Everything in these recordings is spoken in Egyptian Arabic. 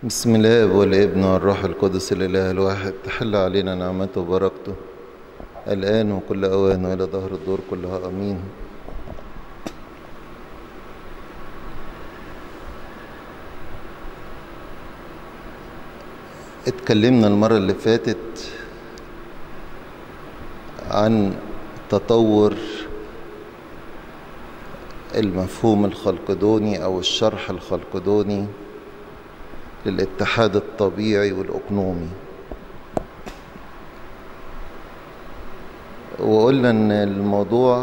بسم الله والابن والروح القدس الاله الواحد تحل علينا نعمته وبركته الان وكل اوان والى ظهر الدور كلها امين اتكلمنا المرة اللي فاتت عن تطور المفهوم الخلقدوني او الشرح الخلقدوني للاتحاد الطبيعي والأقنومي وقلنا ان الموضوع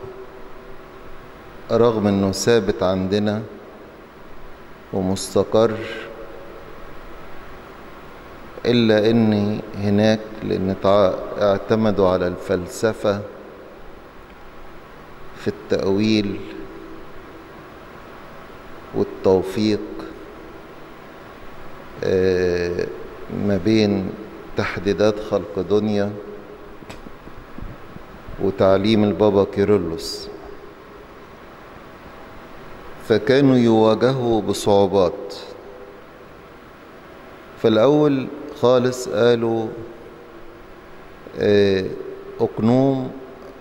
رغم انه ثابت عندنا ومستقر الا ان هناك لان اعتمدوا على الفلسفه في التاويل والتوفيق ما بين تحديدات خلق دنيا وتعليم البابا كيرلس فكانوا يواجهوا بصعوبات فالأول خالص قالوا أقنوم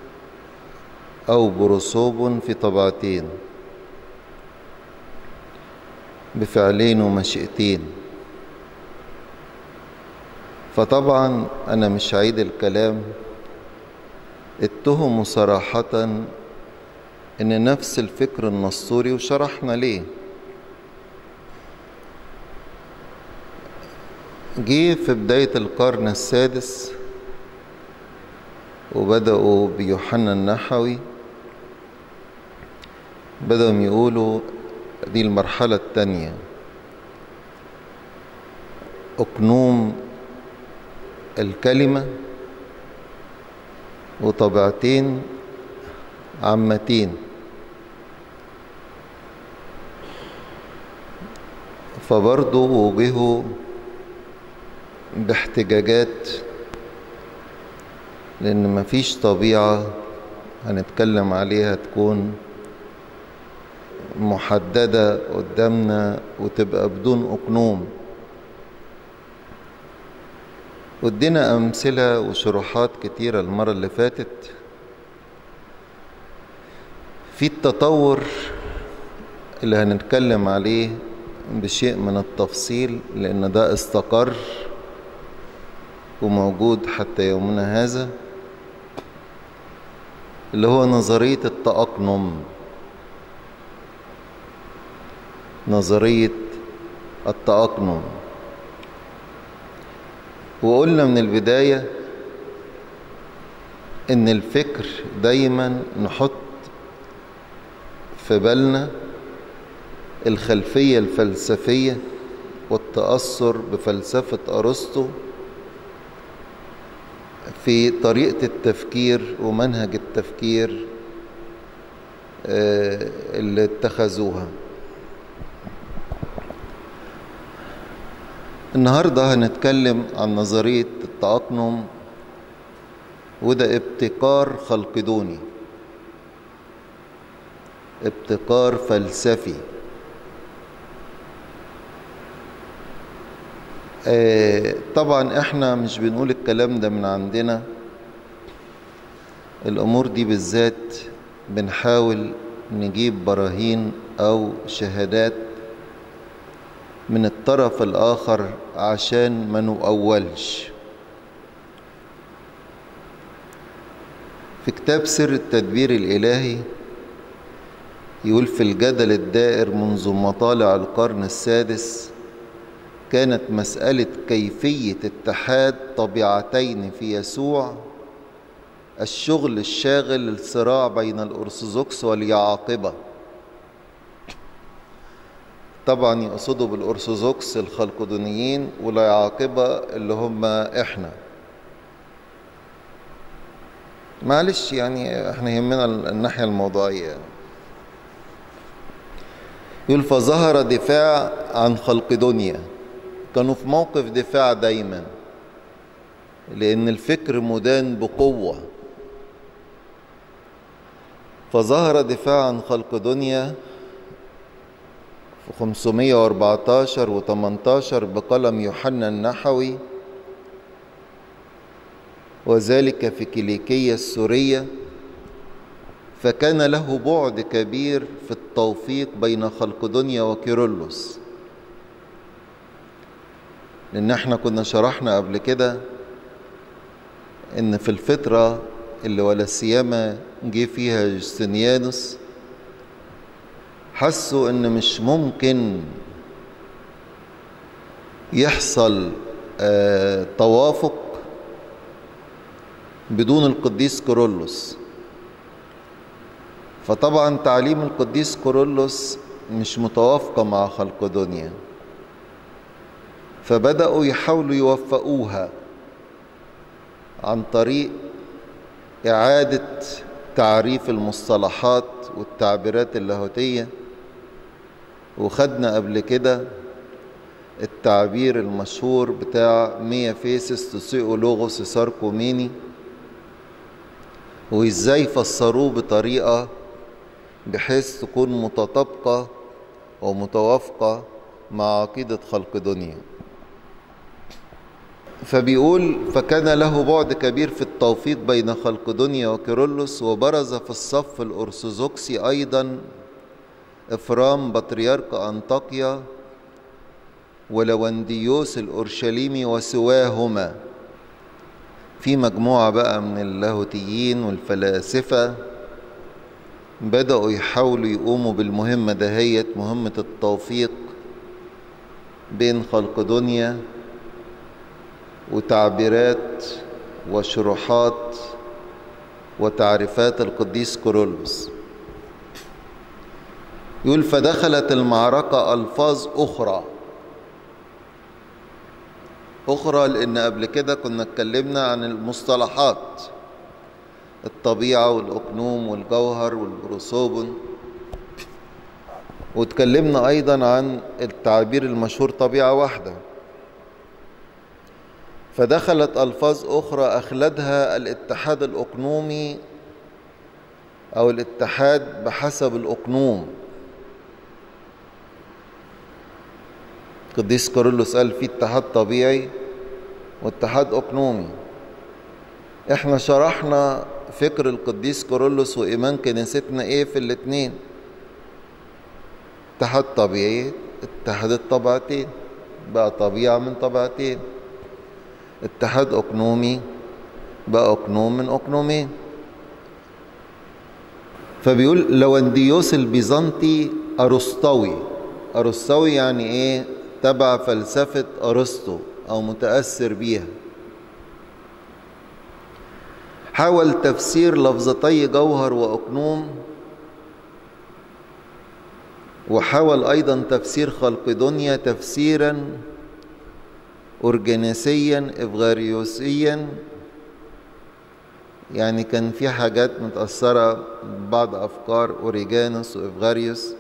أو بروسوب في طبعتين بفعلين ومشيئتين فطبعا أنا مش عيد الكلام اتهموا صراحة إن نفس الفكر النسطوري وشرحنا ليه جه في بداية القرن السادس وبدأوا بيوحنا النحوي بدأوا يقولوا دي المرحلة التانية أقنوم الكلمة وطبعتين عامتين فبرضه وجهوا باحتجاجات لأن مفيش طبيعة هنتكلم عليها تكون محددة قدامنا وتبقى بدون أقنوم ودينا أمثلة وشروحات كتيرة المرة اللي فاتت في التطور اللي هنتكلم عليه بشيء من التفصيل لأن ده استقر وموجود حتى يومنا هذا اللي هو نظرية التأقنم نظرية التأقنم وقلنا من البداية إن الفكر دايما نحط في بالنا الخلفية الفلسفية والتأثر بفلسفة أرسطو في طريقة التفكير ومنهج التفكير اللي اتخذوها النهاردة هنتكلم عن نظرية التأقنم وده ابتكار خلقدوني ابتكار فلسفي آه طبعا احنا مش بنقول الكلام ده من عندنا الامور دي بالذات بنحاول نجيب براهين او شهادات من الطرف الآخر عشان ما نؤولش في كتاب سر التدبير الإلهي يقول في الجدل الدائر منذ مطالع القرن السادس كانت مسألة كيفية اتحاد طبيعتين في يسوع الشغل الشاغل الصراع بين الأرثوذكس واليعاقبة طبعا يقصدوا بالأرثوذكس الخلقدونيين والعاقبة اللي هم إحنا معلش يعني احنا يهمنا الناحية الموضوعية يقول فظهر دفاع عن خلق دنيا كانوا في موقف دفاع دايما لأن الفكر مدان بقوة فظهر دفاع عن خلق دنيا في 514 و 18 بقلم يوحنا النحوي وذلك في كيليكية السورية فكان له بعد كبير في التوفيق بين خلق دنيا وكيرلس لأن احنا كنا شرحنا قبل كده إن في الفترة اللي ولا سيما جه فيها جستنيانوس حسوا إن مش ممكن يحصل آه توافق بدون القديس كورولوس فطبعا تعليم القديس كورولوس مش متوافقة مع خلق دنيا فبدأوا يحاولوا يوفقوها عن طريق إعادة تعريف المصطلحات والتعبيرات اللاهوتية وخدنا قبل كده التعبير المشهور بتاع ميا فيسس تسيئو لوغوس ساركوميني وازاي فسروه بطريقة بحيث تكون متطابقة ومتوافقة مع عقيدة خلق دنيا فبيقول فكان له بعد كبير في التوفيق بين خلق دنيا وكيرلس وبرز في الصف الأرثوذكسي أيضا إفرام بطريرك أنطاكيا ولونديوس الأورشليمي وسواهما في مجموعة بقى من اللاهوتيين والفلاسفة بدأوا يحاولوا يقوموا بالمهمة دهيت مهمة التوفيق بين خلق دنيا وتعبيرات وشروحات وتعريفات القديس كورولوس يقول فدخلت المعركة ألفاظ أخرى أخرى لأن قبل كده كنا اتكلمنا عن المصطلحات الطبيعة والأقنوم والجوهر والبروسوبون واتكلمنا أيضا عن التعبير المشهور طبيعة واحدة فدخلت ألفاظ أخرى أخلدها الاتحاد الأقنومي أو الاتحاد بحسب الأقنوم القديس كارولوس قال في اتحاد طبيعي واتحاد أقنومي احنا شرحنا فكر القديس كارولوس وإيمان كنيستنا ايه في الاتنين اتحاد طبيعي اتحاد الطبيعتين بقى طبيعة من طبيعتين اتحاد أقنومي بقى أقنوم من أقنومين فبيقول لونديوس البيزنطي أرسطوي أرسطوي يعني إيه تبع فلسفة أرسطو أو متأثر بيها حاول تفسير لفظتي جوهر وأقنوم وحاول أيضا تفسير خلق دنيا تفسيرا أورجانيسيا إفغاريوسيا يعني كان في حاجات متأثرة ببعض أفكار أوريجانوس وإفغاريوس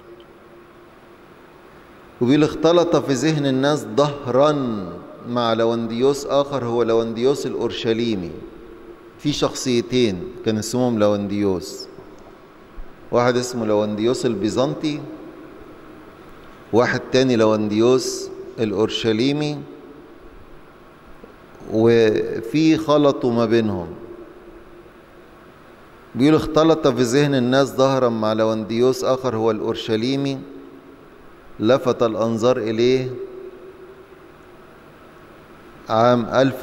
وبيقول اختلط في ذهن الناس ظهرا مع لونديوس آخر هو لونديوس الأورشليمي في شخصيتين كان اسمهم لونديوس واحد اسمه لونديوس البيزنطي واحد تاني لونديوس الأورشليمي وفي خلطوا ما بينهم بيقول اختلط في ذهن الناس ظهرا مع لونديوس آخر هو الأورشليمي لفت الأنظار إليه عام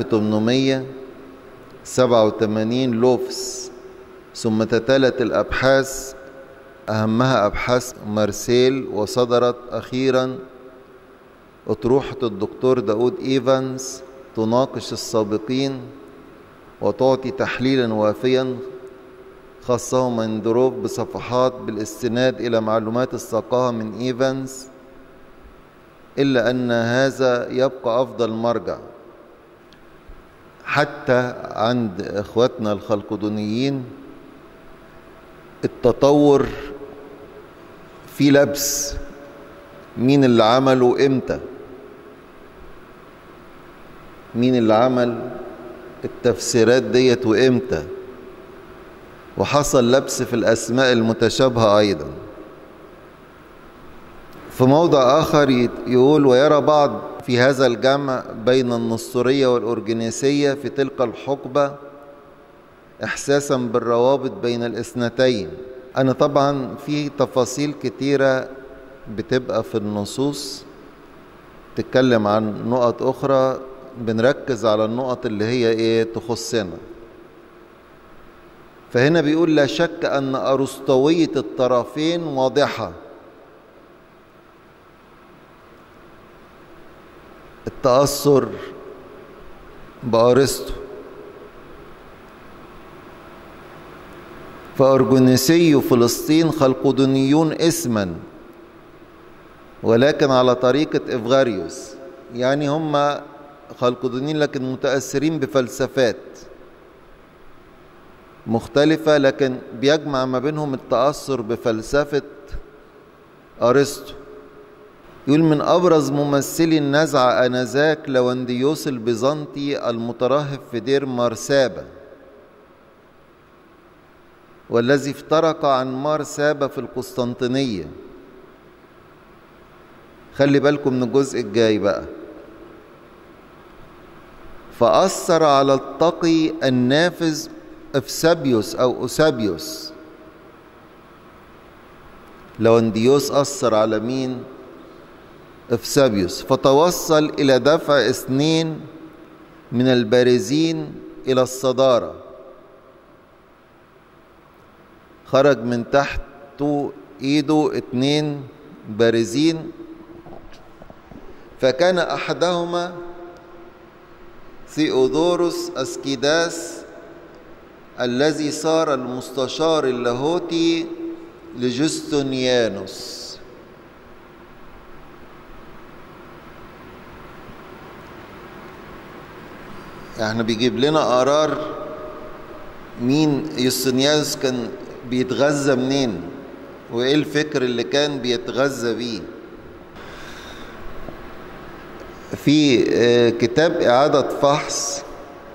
1887 لوفس ثم تتالت الأبحاث أهمها أبحاث مارسيل وصدرت أخيرا أطروحة الدكتور داود إيفانز تناقش السابقين وتعطي تحليلا وافيا خاصه مندروف بصفحات بالاستناد إلى معلومات الساقها من إيفانز إلا أن هذا يبقى أفضل مرجع حتى عند إخواتنا الخلقدونيين التطور في لبس مين اللي عمله امتى مين اللي عمل التفسيرات ديت وامتى وحصل لبس في الاسماء المتشابهه ايضا في موضع آخر يقول ويرى بعض في هذا الجمع بين النسطورية والأورجنيسية في تلك الحقبة إحساسا بالروابط بين الاثنتين أنا طبعا في تفاصيل كتيرة بتبقى في النصوص تتكلم عن نقط أخرى بنركز على النقط اللي هي إيه تخصنا فهنا بيقول لا شك أن أرسطوية الطرفين واضحة التأثر بأرسطو فأرجونيسي فلسطين خلقدونيون اسما ولكن على طريقة إفغاريوس يعني هم خلقدونيين لكن متأثرين بفلسفات مختلفة لكن بيجمع ما بينهم التأثر بفلسفة أرسطو يقول من أبرز ممثلي النزعة آنذاك لونديوس البيزنطي المترهب في دير مارسابة والذي افترق عن مارسابة في القسطنطينية خلي بالكم من الجزء الجاي بقى فأثر على التقي النافذ افسابيوس أو أوسابيوس لونديوس أثر على مين؟ افسابيوس فتوصل إلى دفع اثنين من البارزين إلى الصدارة خرج من تحت إيده اتنين بارزين فكان أحدهما ثيودوروس أسكيداس الذي صار المستشار اللاهوتي لجستنيانوس احنا بيجيب لنا قرار مين يوستنيانوس كان بيتغذى منين وايه الفكر اللي كان بيتغذى بيه في كتاب إعادة فحص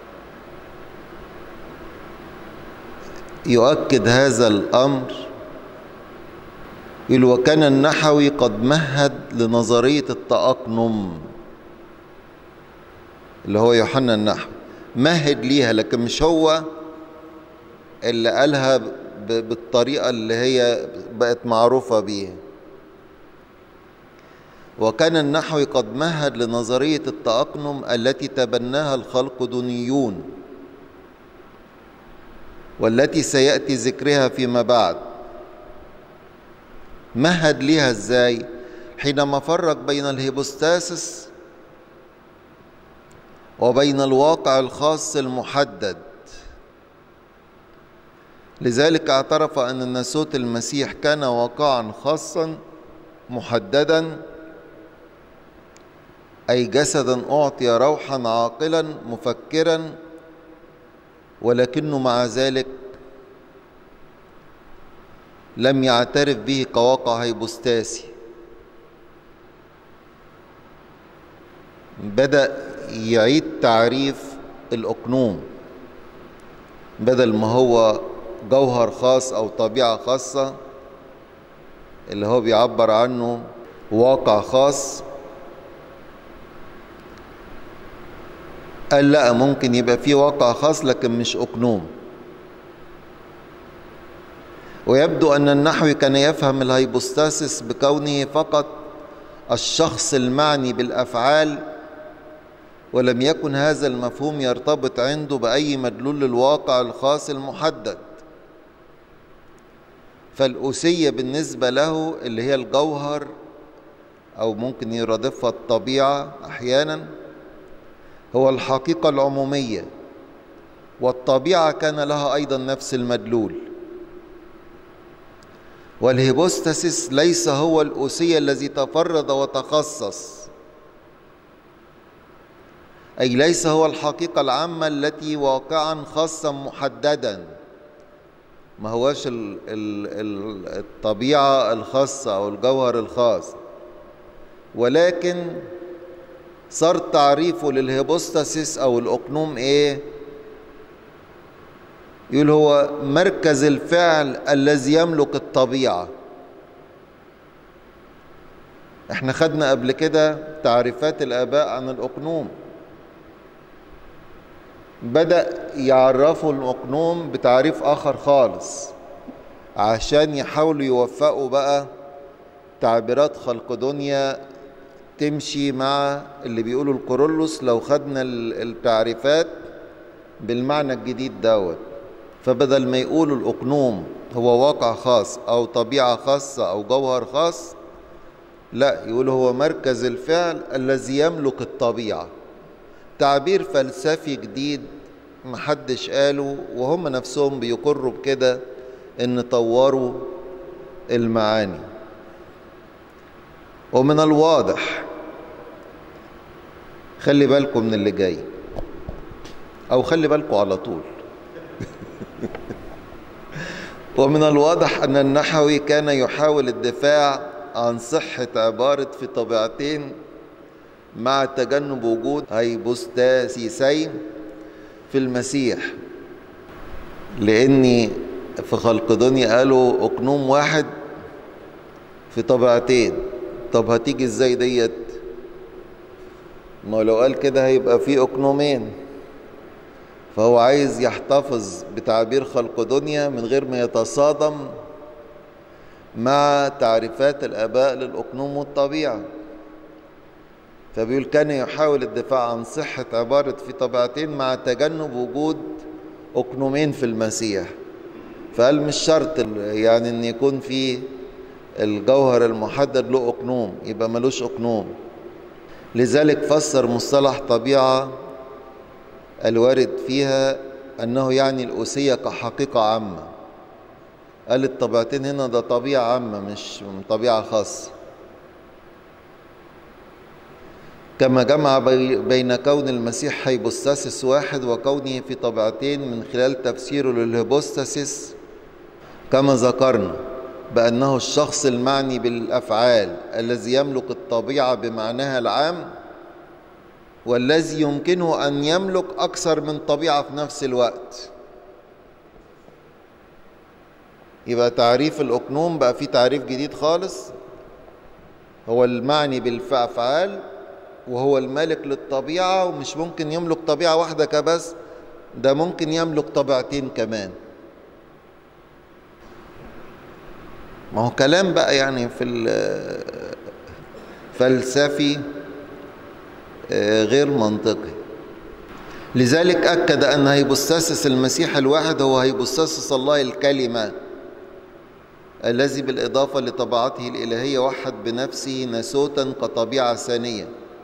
يؤكد هذا الأمر يقول وكان النحوي قد مهد لنظرية التأقنم اللي هو يوحنا النحو مهد ليها لكن مش هو اللي قالها بالطريقة اللي هي بقت معروفة بيها وكان النحوي قد مهد لنظرية التأقنم التي تبناها الخلقدونيون والتي سيأتي ذكرها فيما بعد مهد ليها ازاي حينما فرق بين الهيبوستاسس وبين الواقع الخاص المحدد لذلك اعترف ان الناسوت المسيح كان واقعا خاصا محددا اي جسدا اعطي روحا عاقلا مفكرا ولكنه مع ذلك لم يعترف به كواقع هيبوستاسي بدأ يعيد تعريف الأقنوم بدل ما هو جوهر خاص أو طبيعة خاصة اللي هو بيعبر عنه واقع خاص قال لا ممكن يبقى فيه واقع خاص لكن مش أقنوم ويبدو أن النحوي كان يفهم الهيبوستاسيس بكونه فقط الشخص المعني بالأفعال ولم يكن هذا المفهوم يرتبط عنده بأي مدلول للواقع الخاص المحدد فالأسية بالنسبة له اللي هي الجوهر أو ممكن يرادفها الطبيعة أحيانا هو الحقيقة العمومية والطبيعة كان لها أيضا نفس المدلول والهيبوستاسيس ليس هو الأسية الذي تفرد وتخصص أي ليس هو الحقيقة العامة التي واقعا خاصا محددا ما هوش ال ال الطبيعة الخاصة أو الجوهر الخاص ولكن صار تعريفه للهيبوستاسيس أو الأقنوم إيه؟ يقول هو مركز الفعل الذي يملك الطبيعة احنا خدنا قبل كده تعريفات الآباء عن الأقنوم بدأ يعرفوا الأقنوم بتعريف آخر خالص عشان يحاولوا يوفقوا بقى تعبيرات خلق دنيا تمشي مع اللي بيقولوا الكورولوس لو خدنا التعريفات بالمعنى الجديد دوت فبدل ما يقولوا الأقنوم هو واقع خاص أو طبيعة خاصة أو جوهر خاص لا يقول هو مركز الفعل الذي يملك الطبيعة تعبير فلسفي جديد محدش قاله وهم نفسهم بيقروا بكده ان طوروا المعاني ومن الواضح خلي بالكم من اللي جاي او خلي بالكم على طول ومن الواضح ان النحوي كان يحاول الدفاع عن صحة عبارة في طبيعتين مع تجنب وجود هيبوستاسيسين في المسيح لاني في خلق دنيا قالوا اقنوم واحد في طبيعتين طب هتيجي ازاي ديت ما لو قال كده هيبقى في اقنومين فهو عايز يحتفظ بتعبير خلق دنيا من غير ما يتصادم مع تعريفات الآباء للأقنوم والطبيعة فبيقول كان يحاول الدفاع عن صحة عبارة في طبيعتين مع تجنب وجود أقنومين في المسيح فقال مش شرط يعني ان يكون في الجوهر المحدد له أقنوم يبقى ملوش أقنوم لذلك فسر مصطلح طبيعة الوارد فيها أنه يعني الأسية كحقيقة عامة قال الطبيعتين هنا ده طبيعة عامة مش طبيعة خاصة كما جمع بين كون المسيح هيبوستاسيس واحد وكونه في طبيعتين من خلال تفسيره للهيبوستاسيس كما ذكرنا بأنه الشخص المعني بالأفعال الذي يملك الطبيعة بمعناها العام والذي يمكنه أن يملك أكثر من طبيعة في نفس الوقت يبقى تعريف الأقنوم بقى فيه تعريف جديد خالص هو المعني بالأفعال وهو المالك للطبيعة ومش ممكن يملك طبيعة واحدة كبس ده ممكن يملك طبيعتين كمان ما هو كلام بقى يعني في الفلسفي غير منطقي لذلك أكد أن هيبوستاسس المسيح الواحد هو هيبوستاسس الله الكلمة الذي بالإضافة لطبيعته الإلهية وحد بنفسه ناسوتا كطبيعة ثانية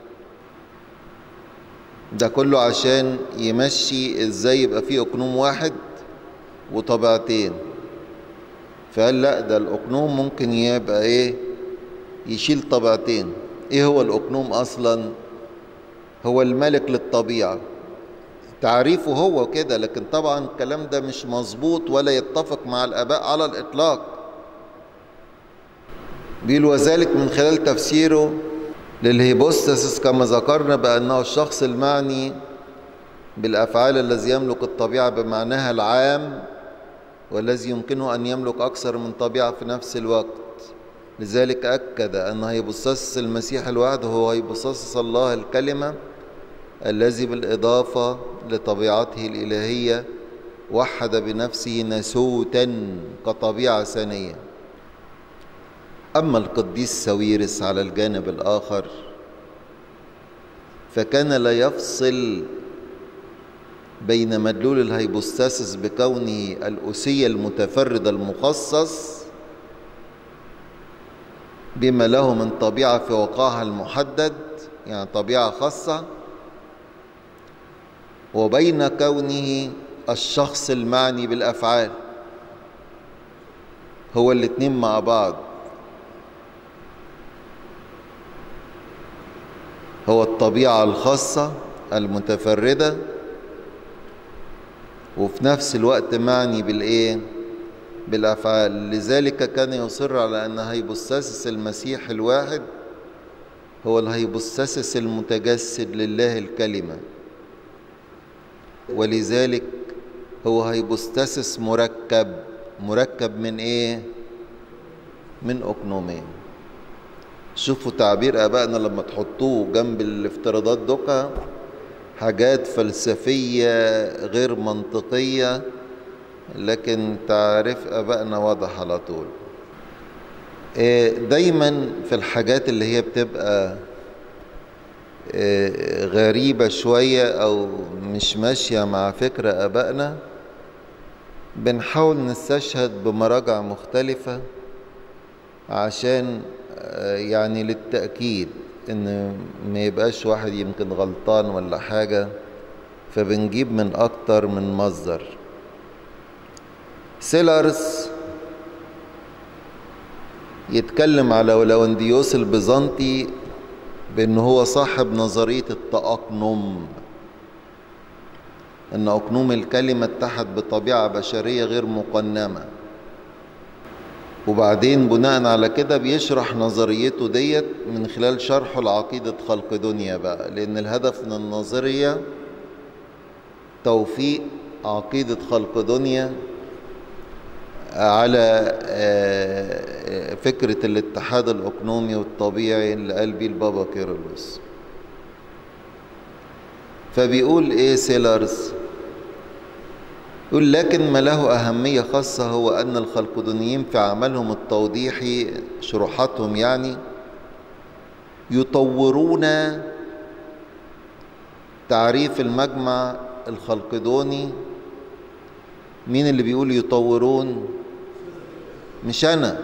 ده كله عشان يمشي ازاي يبقى فيه اقنوم واحد وطبيعتين فقال لا ده الاقنوم ممكن يبقى ايه يشيل طبيعتين ايه هو الاقنوم اصلا هو الملك للطبيعة تعريفه هو كده لكن طبعا الكلام ده مش مظبوط ولا يتفق مع الاباء على الاطلاق بيقول وذلك من خلال تفسيره للهيبوستاسيس كما ذكرنا بأنه الشخص المعني بالأفعال الذي يملك الطبيعة بمعناها العام والذي يمكنه أن يملك أكثر من طبيعة في نفس الوقت لذلك أكد أن هيبوستاسيس المسيح الواحد هو هيبوستاسيس الله الكلمة الذي بالإضافة لطبيعته الإلهية وحد بنفسه نسوتا كطبيعة ثانية أما القديس ساويرس على الجانب الآخر فكان لا يفصل بين مدلول الهيبوستاسيس بكونه الأسية المتفردة المخصص بما له من طبيعة في وقعها المحدد يعني طبيعة خاصة وبين كونه الشخص المعني بالأفعال هو الاتنين مع بعض هو الطبيعة الخاصة المتفردة وفي نفس الوقت معني بالإيه؟ بالأفعال لذلك كان يصر على أن هيبوستاسس المسيح الواحد هو الهيبوستاسس المتجسد لله الكلمة ولذلك هو هيبوستاسس مركب مركب من إيه؟ من أقنومين شوفوا تعبير ابائنا لما تحطوه جنب الافتراضات دوكا حاجات فلسفيه غير منطقيه لكن تعريف ابائنا واضح على طول دايما في الحاجات اللي هي بتبقى غريبة شوية أو مش ماشية مع فكرة أبائنا بنحاول نستشهد بمراجع مختلفة عشان يعني للتأكيد إن ما يبقاش واحد يمكن غلطان ولا حاجة فبنجيب من أكتر من مصدر سيلرز يتكلم على لونديوس البيزنطي بأنه هو صاحب نظرية التأقنم أن أقنوم الكلمة اتحد بطبيعة بشرية غير مقنمة وبعدين بناء على كده بيشرح نظريته ديت من خلال شرحه لعقيدة خلق دنيا بقى لأن الهدف من النظرية توفيق عقيدة خلق دنيا على فكرة الاتحاد الأقنومي والطبيعي اللي قال بيه البابا كيرلس فبيقول إيه سيلرز يقول لكن ما له أهمية خاصة هو أن الخلقدونيين في عملهم التوضيحي شروحاتهم يعني يطورون تعريف المجمع الخلقدوني مين اللي بيقول يطورون مش أنا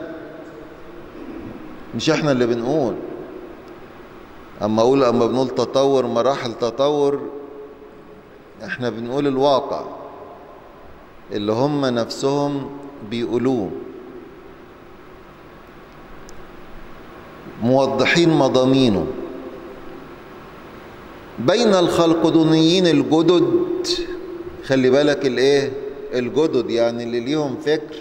مش احنا اللي بنقول أما أقول أما بنقول تطور مراحل تطور احنا بنقول الواقع اللي هم نفسهم بيقولوه موضحين مضامينه بين الخلقدونيين الجدد خلي بالك الايه الجدد يعني اللي ليهم فكر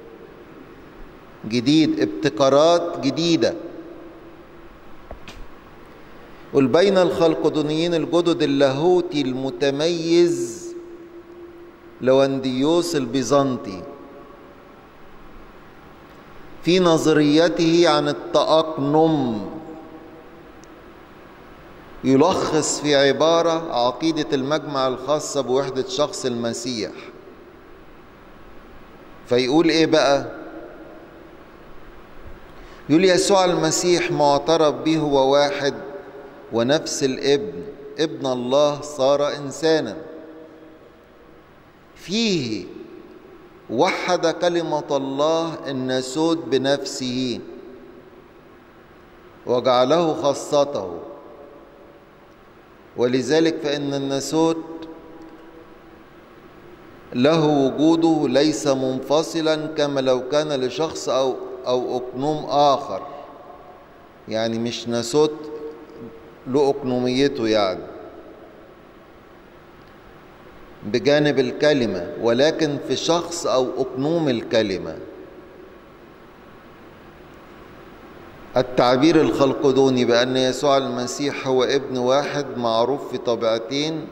جديد ابتكارات جديدة قل بين الخلقدونيين الجدد اللاهوتي المتميز لونديوس البيزنطي في نظريته عن التأقنم يلخص في عبارة عقيدة المجمع الخاصة بوحدة شخص المسيح فيقول ايه بقى يقول يسوع المسيح معترف به هو واحد ونفس الابن ابن الله صار انسانا فيه وحد كلمة الله الناسوت بنفسه وجعله خاصته ولذلك فإن الناسوت له وجوده ليس منفصلا كما لو كان لشخص أو أو أقنوم آخر يعني مش ناسوت له أقنوميته يعني بجانب الكلمة ولكن في شخص أو أقنوم الكلمة التعبير الخلقدوني بأن يسوع المسيح هو ابن واحد معروف في طبيعتين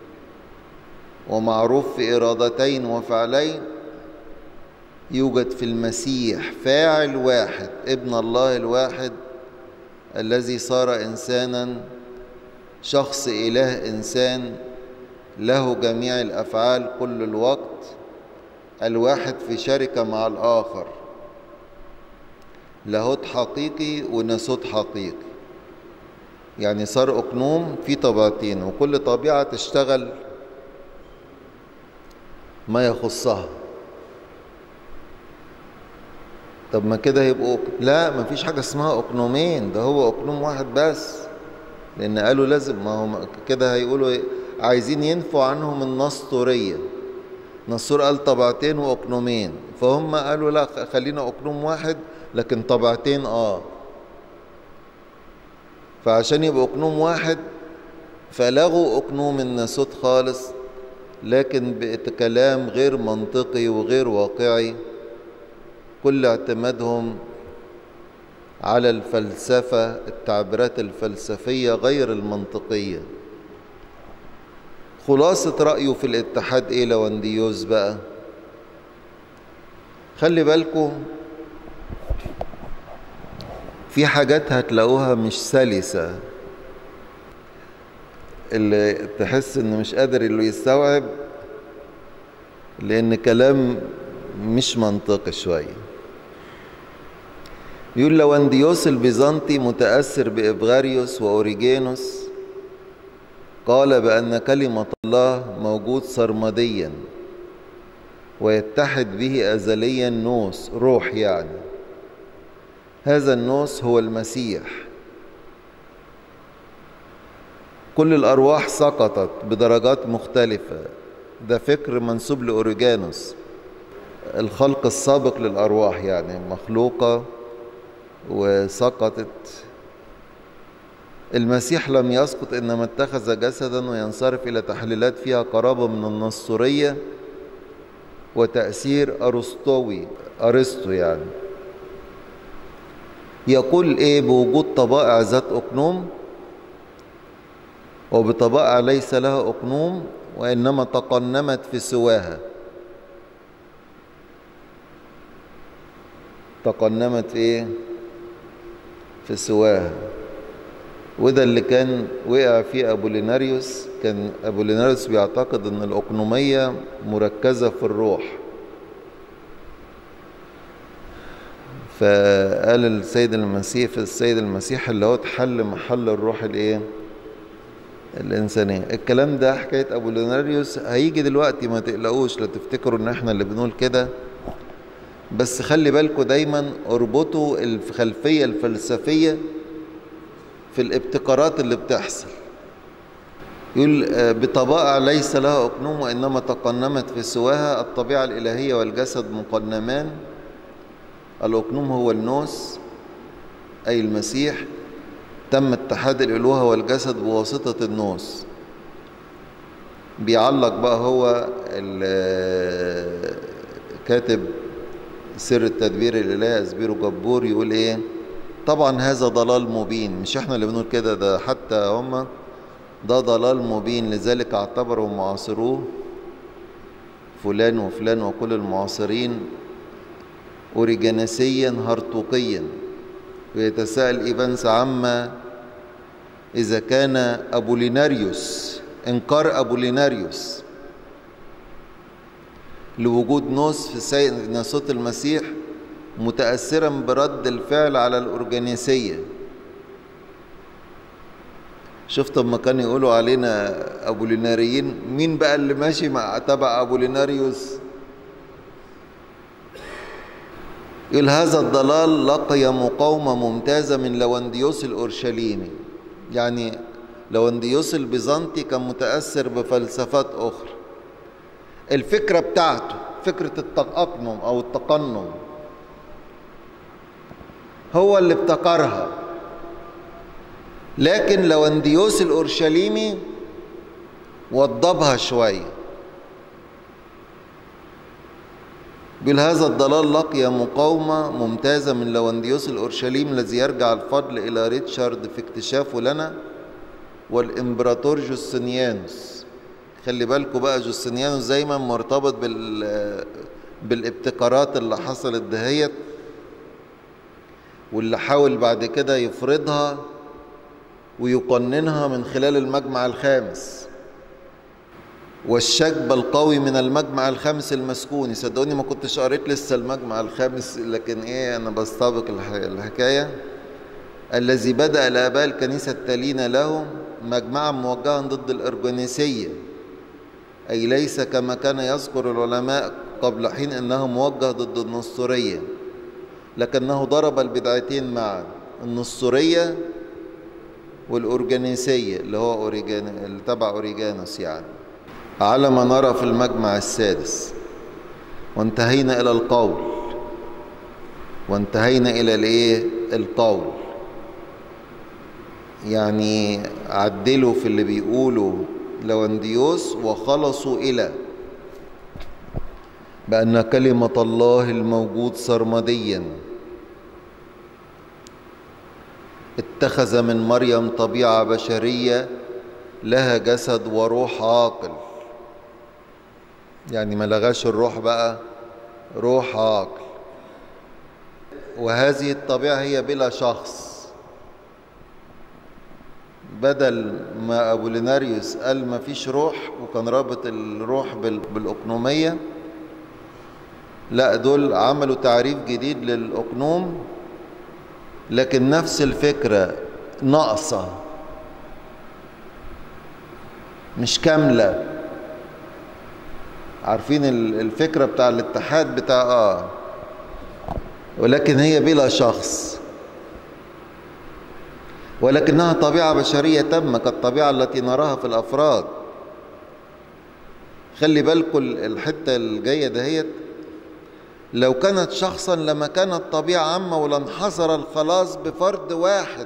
ومعروف في إرادتين وفعلين يوجد في المسيح فاعل واحد ابن الله الواحد الذي صار إنسانا شخص إله إنسان له جميع الافعال كل الوقت الواحد في شركه مع الاخر لاهوت حقيقي وناسوت حقيقي يعني صار اقنوم في طبيعتين وكل طبيعه تشتغل ما يخصها طب ما كده يبقوا لا ما فيش حاجه اسمها اقنومين ده هو اقنوم واحد بس لان قالوا لازم ما هو كده هيقولوا إيه؟ عايزين ينفوا عنهم النسطورية نسطور قال طبعتين وأقنومين فهم قالوا لا خلينا أقنوم واحد لكن طبعتين آه فعشان يبقى أقنوم واحد فلغوا أقنوم الناسوت خالص لكن بكلام غير منطقي وغير واقعي كل اعتمادهم على الفلسفة التعبيرات الفلسفية غير المنطقية خلاصة رأيه في الاتحاد ايه لونديوس بقى خلي بالكم في حاجات هتلاقوها مش سلسة اللي تحس انه مش قادر اللي يستوعب لان كلام مش منطقي شوية يقول لوانديوس البيزنطي متأثر بإبغاريوس وأوريجينوس قال بأن كلمة الله موجود سرمديا ويتحد به أزليا نوس روح يعني هذا النوس هو المسيح كل الأرواح سقطت بدرجات مختلفة ده فكر منسوب لأوريجانوس الخلق السابق للأرواح يعني مخلوقة وسقطت المسيح لم يسقط إنما اتخذ جسدا وينصرف إلى تحليلات فيها قرابة من النصورية وتأثير أرسطوي أرسطو يعني يقول إيه بوجود طبائع ذات أقنوم وبطبائع ليس لها أقنوم وإنما تقنمت في سواها تقنمت في إيه؟ في سواها وده اللي كان وقع فيه أبوليناريوس كان أبوليناريوس بيعتقد أن الأقنومية مركزة في الروح فقال السيد المسيح في السيد المسيح اللي هو تحل محل الروح الايه الإنسانية الكلام ده حكاية أبوليناريوس هيجي دلوقتي ما تقلقوش لا تفتكروا إن إحنا اللي بنقول كده بس خلي بالكوا دايما اربطوا الخلفية الفلسفية في الابتكارات اللي بتحصل يقول بطبائع ليس لها أقنوم وإنما تقنمت في سواها الطبيعة الإلهية والجسد مقنمان الأقنوم هو النوس أي المسيح تم اتحاد الألوهة والجسد بواسطة النوس بيعلق بقى هو كاتب سر التدبير الإلهي أسبيرو جبور يقول إيه طبعا هذا ضلال مبين مش احنا اللي بنقول كده ده حتى هم ده ضلال مبين لذلك اعتبروا معاصروه فلان وفلان وكل المعاصرين أوريجانسيا هرطوقيا ويتساءل إيفانس عما إذا كان أبوليناريوس إنكار أبوليناريوس لوجود نص في سيد ناسوت المسيح متأثرا برد الفعل على الأورجانيسية شفت لما كانوا يقولوا علينا أبوليناريين مين بقى اللي ماشي مع تبع أبوليناريوس يقول هذا الضلال لقي مقاومة ممتازة من لونديوس الأورشليمي يعني لونديوس البيزنطي كان متأثر بفلسفات أخرى الفكرة بتاعته فكرة التأقنم أو التقنم هو اللي ابتكرها لكن لونديوس الأورشليمي وضبها شويه بيقول هذا الضلال لقي مقاومة ممتازة من لونديوس الأورشليم الذي يرجع الفضل إلى ريتشارد في اكتشافه لنا والإمبراطور جوستنيانوس خلي بالكوا بقى جوستنيانوس دايما مرتبط بال بالابتكارات اللي حصلت دهيت واللي حاول بعد كده يفرضها ويقننها من خلال المجمع الخامس والشجب القوي من المجمع الخامس المسكوني صدقوني ما كنتش قريت لسه المجمع الخامس لكن ايه انا بستبق الحكايه الذي بدأ الآباء الكنيسة التالين له مجمعا موجها ضد الأرجونيسية أي ليس كما كان يذكر العلماء قبل حين أنه موجه ضد النصورية لكنه ضرب البدعتين معا النصورية والأورجانيسية اللي هو أوريجان اللي تبع أوريجانوس يعني على ما نرى في المجمع السادس وانتهينا إلى القول وانتهينا إلى الإيه القول يعني عدلوا في اللي بيقولوا لونديوس وخلصوا إلى بأن كلمة الله الموجود سرمديا اتخذ من مريم طبيعة بشرية لها جسد وروح عاقل يعني ما لغاش الروح بقى روح عاقل وهذه الطبيعة هي بلا شخص بدل ما أبوليناريوس قال ما فيش روح وكان رابط الروح بالأقنومية لا دول عملوا تعريف جديد للأقنوم لكن نفس الفكرة ناقصة مش كاملة عارفين الفكرة بتاع الاتحاد بتاع آه ولكن هي بلا شخص ولكنها طبيعة بشرية تامة كالطبيعة التي نراها في الأفراد خلي بالكم الحتة الجاية دهيت لو كانت شخصا لما كانت طبيعة عامة ولانحصر الخلاص بفرد واحد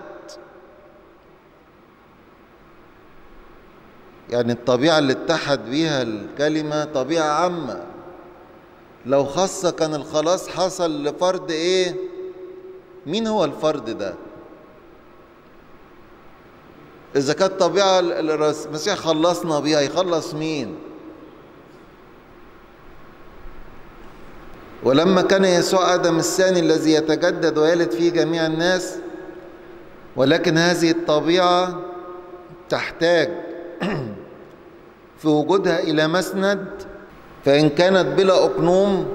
يعني الطبيعة اللي اتحد بيها الكلمة طبيعة عامة لو خاصة كان الخلاص حصل لفرد ايه مين هو الفرد ده إذا كانت طبيعة المسيح خلصنا بيها يخلص مين ولما كان يسوع آدم الثاني الذي يتجدد ويلد فيه جميع الناس ولكن هذه الطبيعة تحتاج في وجودها إلى مسند فإن كانت بلا أقنوم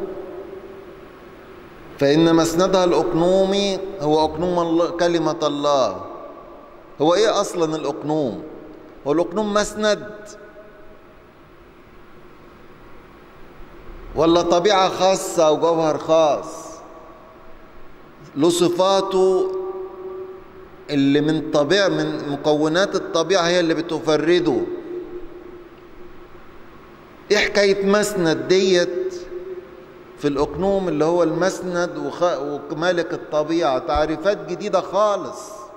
فإن مسندها الأقنومي هو أقنوم كلمة الله هو إيه أصلا الأقنوم؟ هو الأقنوم مسند ولا طبيعة خاصة وجوهر خاص له صفاته اللي من طبيعة من مكونات الطبيعة هي اللي بتفرده ايه حكاية مسند ديت في الأقنوم اللي هو المسند وخ... ومالك الطبيعة تعريفات جديدة خالص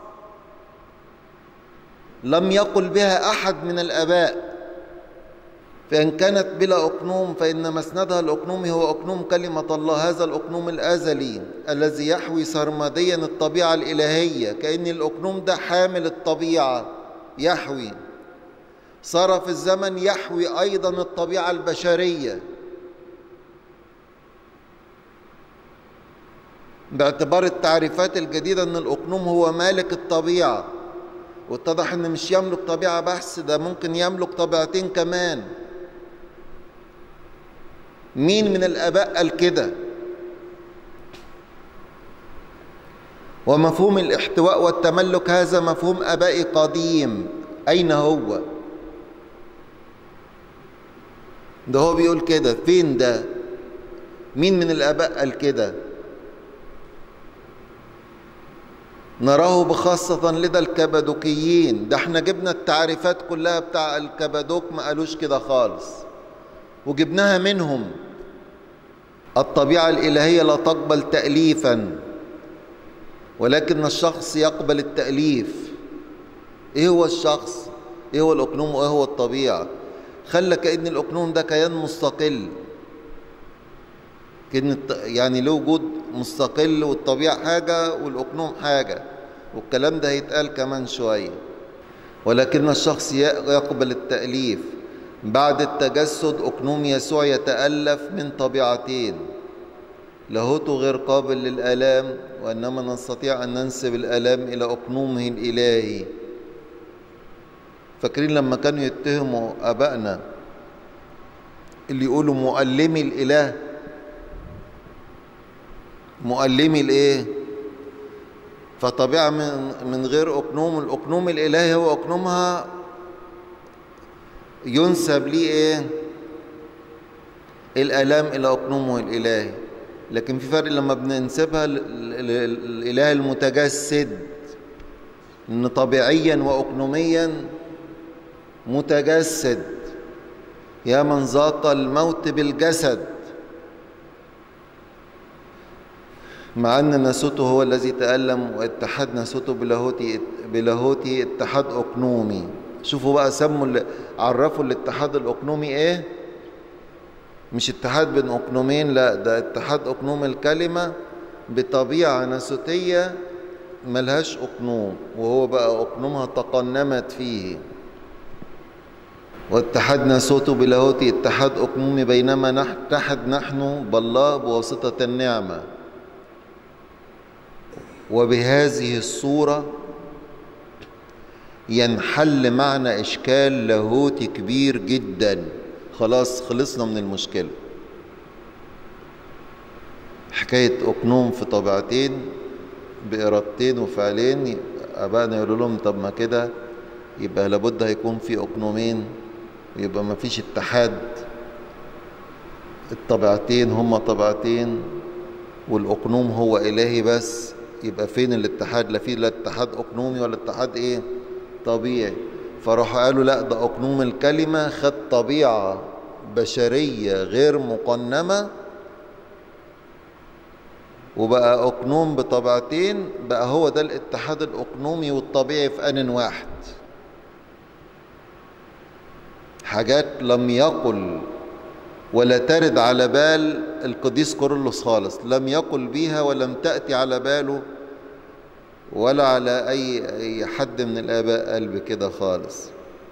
لم يقل بها أحد من الآباء فإن كانت بلا أقنوم فإن مسندها الأقنومي هو أقنوم كلمة الله هذا الأقنوم الأزلي الذي يحوي سرمديا الطبيعة الإلهية كأن الأقنوم ده حامل الطبيعة يحوي صار في الزمن يحوي أيضا الطبيعة البشرية باعتبار التعريفات الجديدة أن الأقنوم هو مالك الطبيعة واتضح أن مش يملك طبيعة بحث ده ممكن يملك طبيعتين كمان مين من الآباء قال كده ومفهوم الاحتواء والتملك هذا مفهوم آبائي قديم أين هو ده هو بيقول كده فين ده مين من الآباء قال كده نراه بخاصة لدى الكبدوكيين ده احنا جبنا التعريفات كلها بتاع الكبدوك ما قالوش كده خالص وجبناها منهم الطبيعة الإلهية لا تقبل تأليفا ولكن الشخص يقبل التأليف ايه هو الشخص ايه هو الأقنوم وايه هو الطبيعة خلى كأن الأقنوم ده كيان مستقل كأن يعني له وجود مستقل والطبيعة حاجة والأقنوم حاجة والكلام ده هيتقال كمان شوية ولكن الشخص يقبل التأليف بعد التجسد أقنوم يسوع يتألف من طبيعتين لاهوته غير قابل للآلام وإنما نستطيع أن ننسب الآلام إلى أقنومه الإلهي فاكرين لما كانوا يتهموا أبائنا اللي يقولوا مؤلمي الإله مؤلمي الإيه فطبيعة من, من غير أقنوم الأقنوم الإلهي هو أقنومها ينسب ليه إيه الآلام إلى أقنومه الإلهي لكن في فرق لما بننسبها للإله المتجسد إن طبيعيا وأقنوميا متجسد يا من ذاق الموت بالجسد مع أن ناسوته هو الذي تألم واتحاد ناسوته بلاهوتي بلاهوتي اتحاد أقنومي شوفوا بقى سموا عرفوا الاتحاد الأقنومي إيه مش اتحاد بين أقنومين لا ده اتحاد أقنوم الكلمة بطبيعة ناسوتية ملهاش أقنوم وهو بقى أقنومها تقنمت فيه واتحدنا صوته بلاهوتي اتحاد أقنومي بينما نتحد نحن بالله بواسطة النعمة وبهذه الصورة ينحل معنى إشكال لاهوتي كبير جدا خلاص خلصنا من المشكلة حكاية أقنوم في طبيعتين بإرادتين وفعلين أبائنا يقولوا لهم طب ما كده يبقى لابد هيكون في أقنومين يبقى ما فيش اتحاد الطبيعتين هما طبيعتين والأقنوم هو إلهي بس يبقى فين الاتحاد لا في لا اتحاد أقنومي ولا اتحاد إيه طبيعي فراحوا قالوا لا ده أقنوم الكلمة خد طبيعة بشرية غير مقنمة وبقى أقنوم بطبيعتين بقى هو ده الاتحاد الأقنومي والطبيعي في آن واحد حاجات لم يقل ولا ترد على بال القديس كورولوس خالص لم يقل بيها ولم تأتي على باله ولا على أي, أي حد من الآباء قال بكده خالص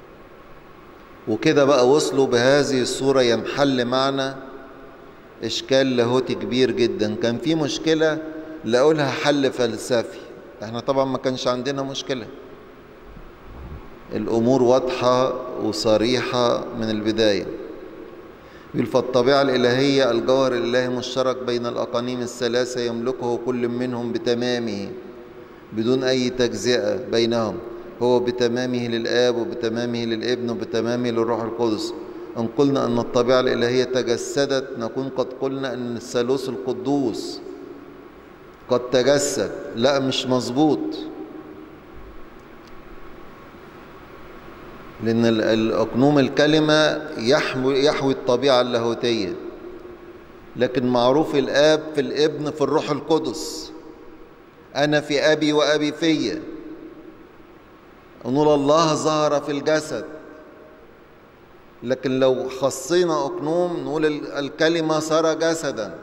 وكده بقى وصلوا بهذه الصورة ينحل معنى إشكال لاهوتي كبير جدا كان في مشكلة لقولها حل فلسفي احنا طبعا ما كانش عندنا مشكلة الأمور واضحة وصريحة من البداية يقول فالطبيعة الإلهية الجوهر الإلهي مشترك بين الأقانيم الثلاثة يملكه كل منهم بتمامه بدون أي تجزئة بينهم هو بتمامه للآب وبتمامه للابن وبتمامه للروح القدس إن قلنا أن الطبيعة الإلهية تجسدت نكون قد قلنا أن الثالوث القدوس قد تجسد لا مش مظبوط لأن الأقنوم الكلمة يحوي, يحوي الطبيعة اللاهوتية لكن معروف الآب في الابن في الروح القدس أنا في أبي وأبي فيا نور الله ظهر في الجسد لكن لو خصينا أقنوم نقول الكلمة صار جسدا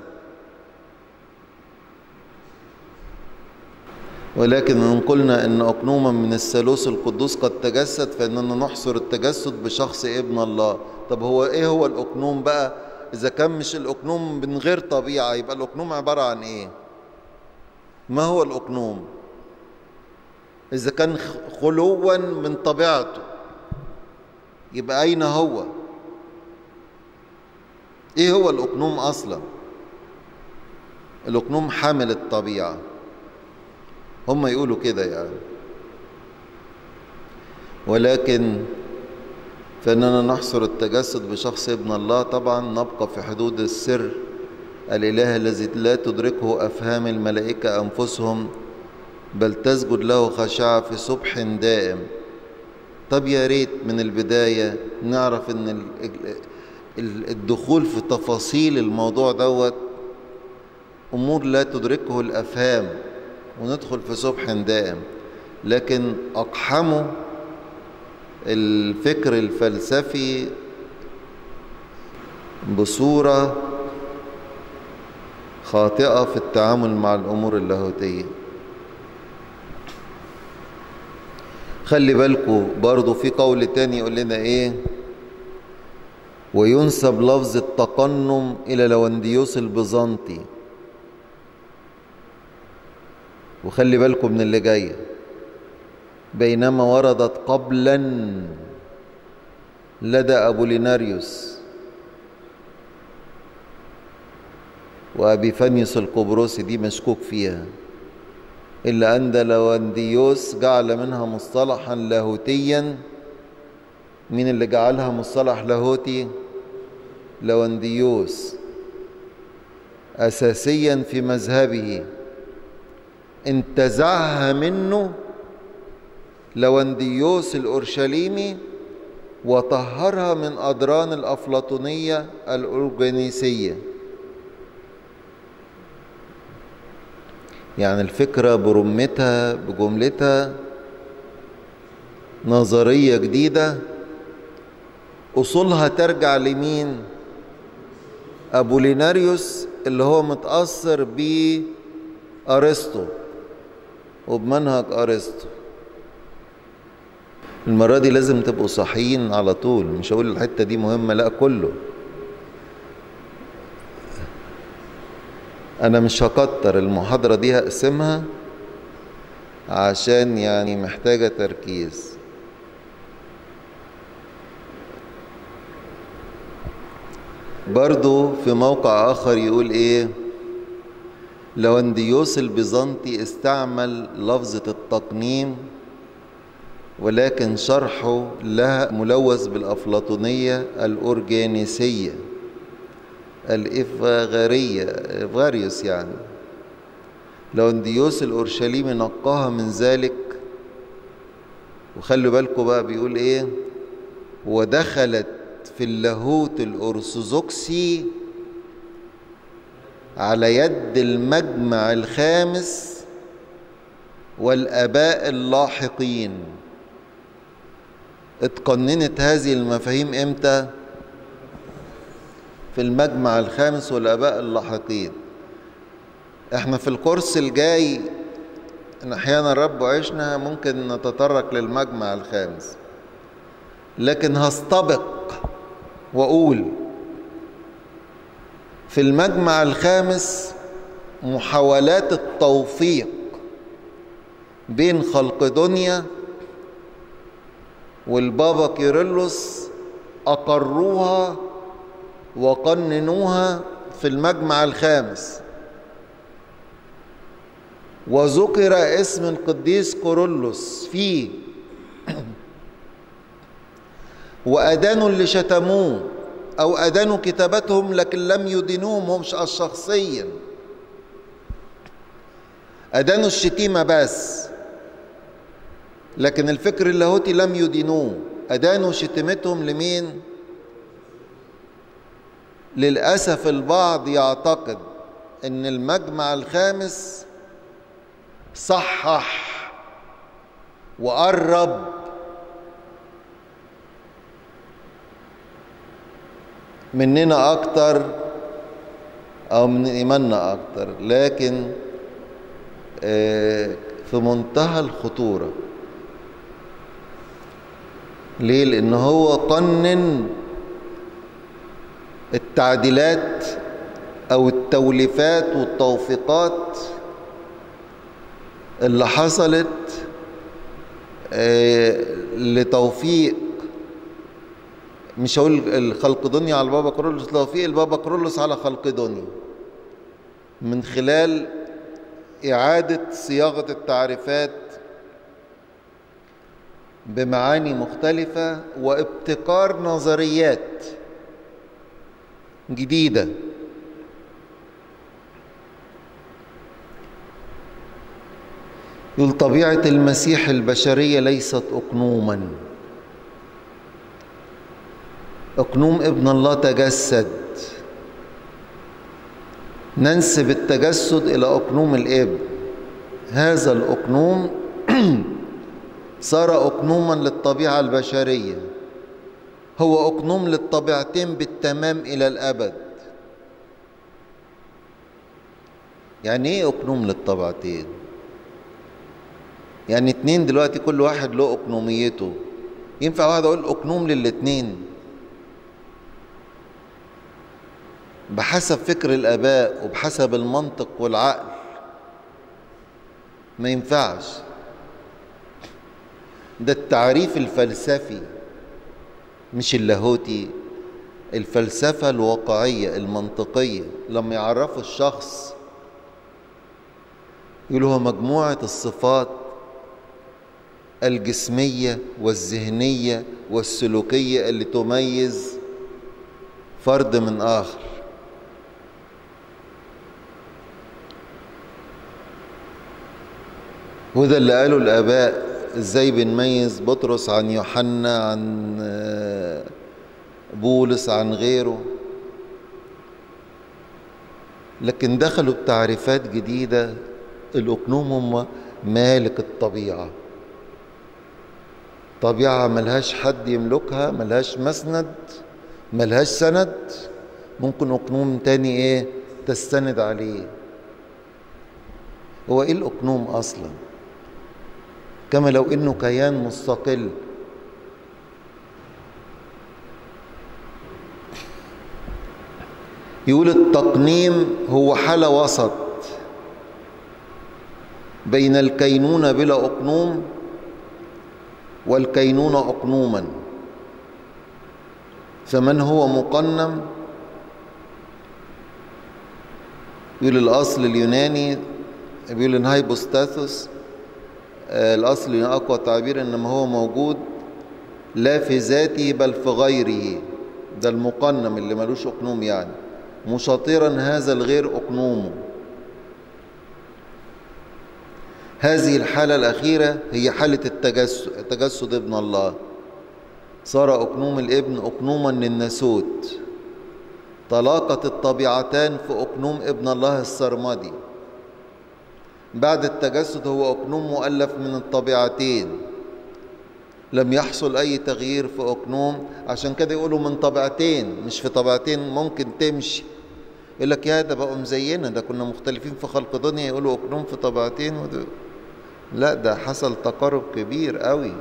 ولكن إن قلنا إن أقنوما من الثالوث القدوس قد تجسد فإننا نحصر التجسد بشخص ابن الله طب هو إيه هو الأقنوم بقى إذا كان مش الأقنوم من غير طبيعة يبقى الأقنوم عبارة عن إيه ما هو الأقنوم إذا كان خلوا من طبيعته يبقى أين هو إيه هو الأقنوم أصلا الأقنوم حامل الطبيعة هم يقولوا كده يعني ولكن فإننا نحصر التجسد بشخص ابن الله طبعا نبقى في حدود السر الإله الذي لا تدركه أفهام الملائكة أنفسهم بل تسجد له خشعة في صبح دائم طب يا ريت من البداية نعرف ان الدخول في تفاصيل الموضوع دوت أمور لا تدركه الأفهام وندخل في صبح دائم لكن أقحموا الفكر الفلسفي بصورة خاطئة في التعامل مع الأمور اللاهوتية خلي بالكوا برضو في قول تاني يقول لنا ايه وينسب لفظ التقنم إلى لونديوس البيزنطي وخلي بالكم من اللي جاي بينما وردت قبلا لدى أبوليناريوس وأبيفانيوس القبرصي دي مشكوك فيها إلا أن لونديوس جعل منها مصطلحا لاهوتيا مين اللي جعلها مصطلح لاهوتي لونديوس أساسيا في مذهبه انتزعها منه لونديوس الأورشليمي وطهرها من أدران الأفلاطونية الأورجانيسية يعني الفكرة برمتها بجملتها نظرية جديدة أصولها ترجع لمين أبوليناريوس اللي هو متأثر بأرسطو وبمنهج أرسطو المرة دي لازم تبقوا صحيين على طول مش هقول الحتة دي مهمة لا كله أنا مش هكتر المحاضرة دي هقسمها عشان يعني محتاجة تركيز برضو في موقع آخر يقول إيه لونديوس البيزنطي استعمل لفظة التقنيم ولكن شرحه لها ملوث بالأفلاطونية الأورجانيسية الإفغارية إفغاريوس يعني لونديوس الأورشليمي نقاها من ذلك وخلوا بالكم بقى بيقول إيه ودخلت في اللاهوت الأرثوذكسي على يد المجمع الخامس والآباء اللاحقين اتقننت هذه المفاهيم امتى في المجمع الخامس والآباء اللاحقين احنا في الكورس الجاي ان احيانا رب وعشنا ممكن نتطرق للمجمع الخامس لكن هستبق واقول في المجمع الخامس محاولات التوفيق بين خلق دنيا والبابا كيرلس أقروها وقننوها في المجمع الخامس وذكر اسم القديس كورولوس فيه وأدانوا اللي شتموه أو أدانوا كتابتهم لكن لم يدينوهم هم شخصيا أدانوا الشتيمة بس لكن الفكر اللاهوتي لم يدينوه أدانوا شتيمتهم لمين؟ للأسف البعض يعتقد أن المجمع الخامس صحح وقرب مننا أكتر أو من إيماننا أكتر لكن في منتهى الخطورة ليه؟ لأن هو قنن التعديلات أو التوليفات والتوفيقات اللي حصلت لتوفيق مش هقول الخلق دنيا على البابا كرولوس توفيق البابا كرولوس على خلق دنيا من خلال إعادة صياغة التعريفات بمعاني مختلفة وابتكار نظريات جديدة يقول طبيعة المسيح البشرية ليست أقنوما أقنوم ابن الله تجسد ننسب التجسد إلى أقنوم الإبن هذا الأقنوم صار أقنوما للطبيعة البشرية هو أقنوم للطبيعتين بالتمام إلى الأبد يعني إيه أقنوم للطبيعتين؟ يعني اتنين دلوقتي كل واحد له أقنوميته ينفع واحد أقول أقنوم للاتنين بحسب فكر الآباء وبحسب المنطق والعقل ما ينفعش ده التعريف الفلسفي مش اللاهوتي الفلسفة الواقعية المنطقية لما يعرفوا الشخص يقولوا هو مجموعة الصفات الجسمية والذهنية والسلوكية اللي تميز فرد من آخر وده اللي قاله الآباء ازاي بنميز بطرس عن يوحنا عن بولس عن غيره لكن دخلوا بتعريفات جديدة الأقنوم هم مالك الطبيعة طبيعة ملهاش حد يملكها ملهاش مسند ملهاش سند ممكن أقنوم تاني إيه تستند عليه هو إيه الأقنوم أصلاً كما لو انه كيان مستقل يقول التقنيم هو حالة وسط بين الكينونة بلا أقنوم والكينونة أقنوما فمن هو مقنم يقول الأصل اليوناني بيقول إن هايبوستاثوس الأصل أقوى تعبير إنما هو موجود لا في ذاته بل في غيره ده المقنم اللي ملوش أقنوم يعني مشاطرا هذا الغير أقنومه هذه الحالة الأخيرة هي حالة التجسد, التجسد ابن الله صار أقنوم الابن أقنوما للناسوت طلاقة الطبيعتان في أقنوم ابن الله السرمدي بعد التجسد هو أقنوم مؤلف من الطبيعتين لم يحصل أي تغيير في أقنوم عشان كده يقولوا من طبيعتين مش في طبيعتين ممكن تمشي يقول لك يا ده بقوا زينا ده كنا مختلفين في خلق دنيا يقولوا أقنوم في طبيعتين وده لا ده حصل تقارب كبير قوي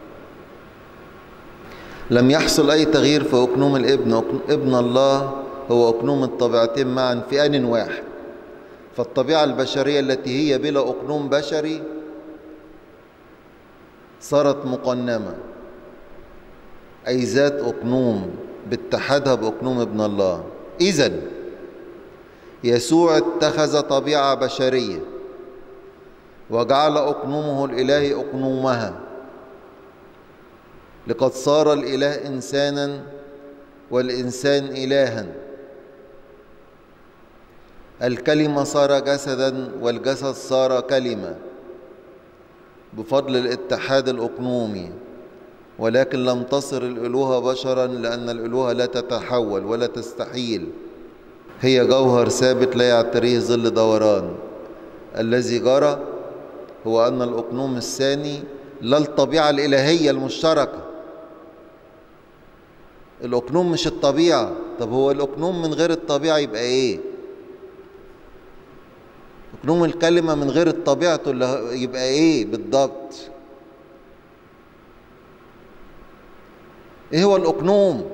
لم يحصل أي تغيير في أقنوم الابن ابن الله هو أقنوم الطبيعتين معا في آن واحد فالطبيعة البشرية التي هي بلا أقنوم بشري صارت مقنمة أي ذات أقنوم باتحادها بأقنوم ابن الله إذا يسوع اتخذ طبيعة بشرية وجعل أقنومه الإلهي أقنومها لقد صار الإله إنسانا والإنسان إلها الكلمة صار جسدا والجسد صار كلمة بفضل الاتحاد الأقنومي ولكن لم تصر الألوهة بشرا لأن الألوهة لا تتحول ولا تستحيل هي جوهر ثابت لا يعتريه ظل دوران الذي جرى هو أن الأقنوم الثاني لا الطبيعة الإلهية المشتركة الأقنوم مش الطبيعة طب هو الأقنوم من غير الطبيعة يبقى إيه أقنوم الكلمة من غير الطبيعة يبقى إيه بالضبط إيه هو الأقنوم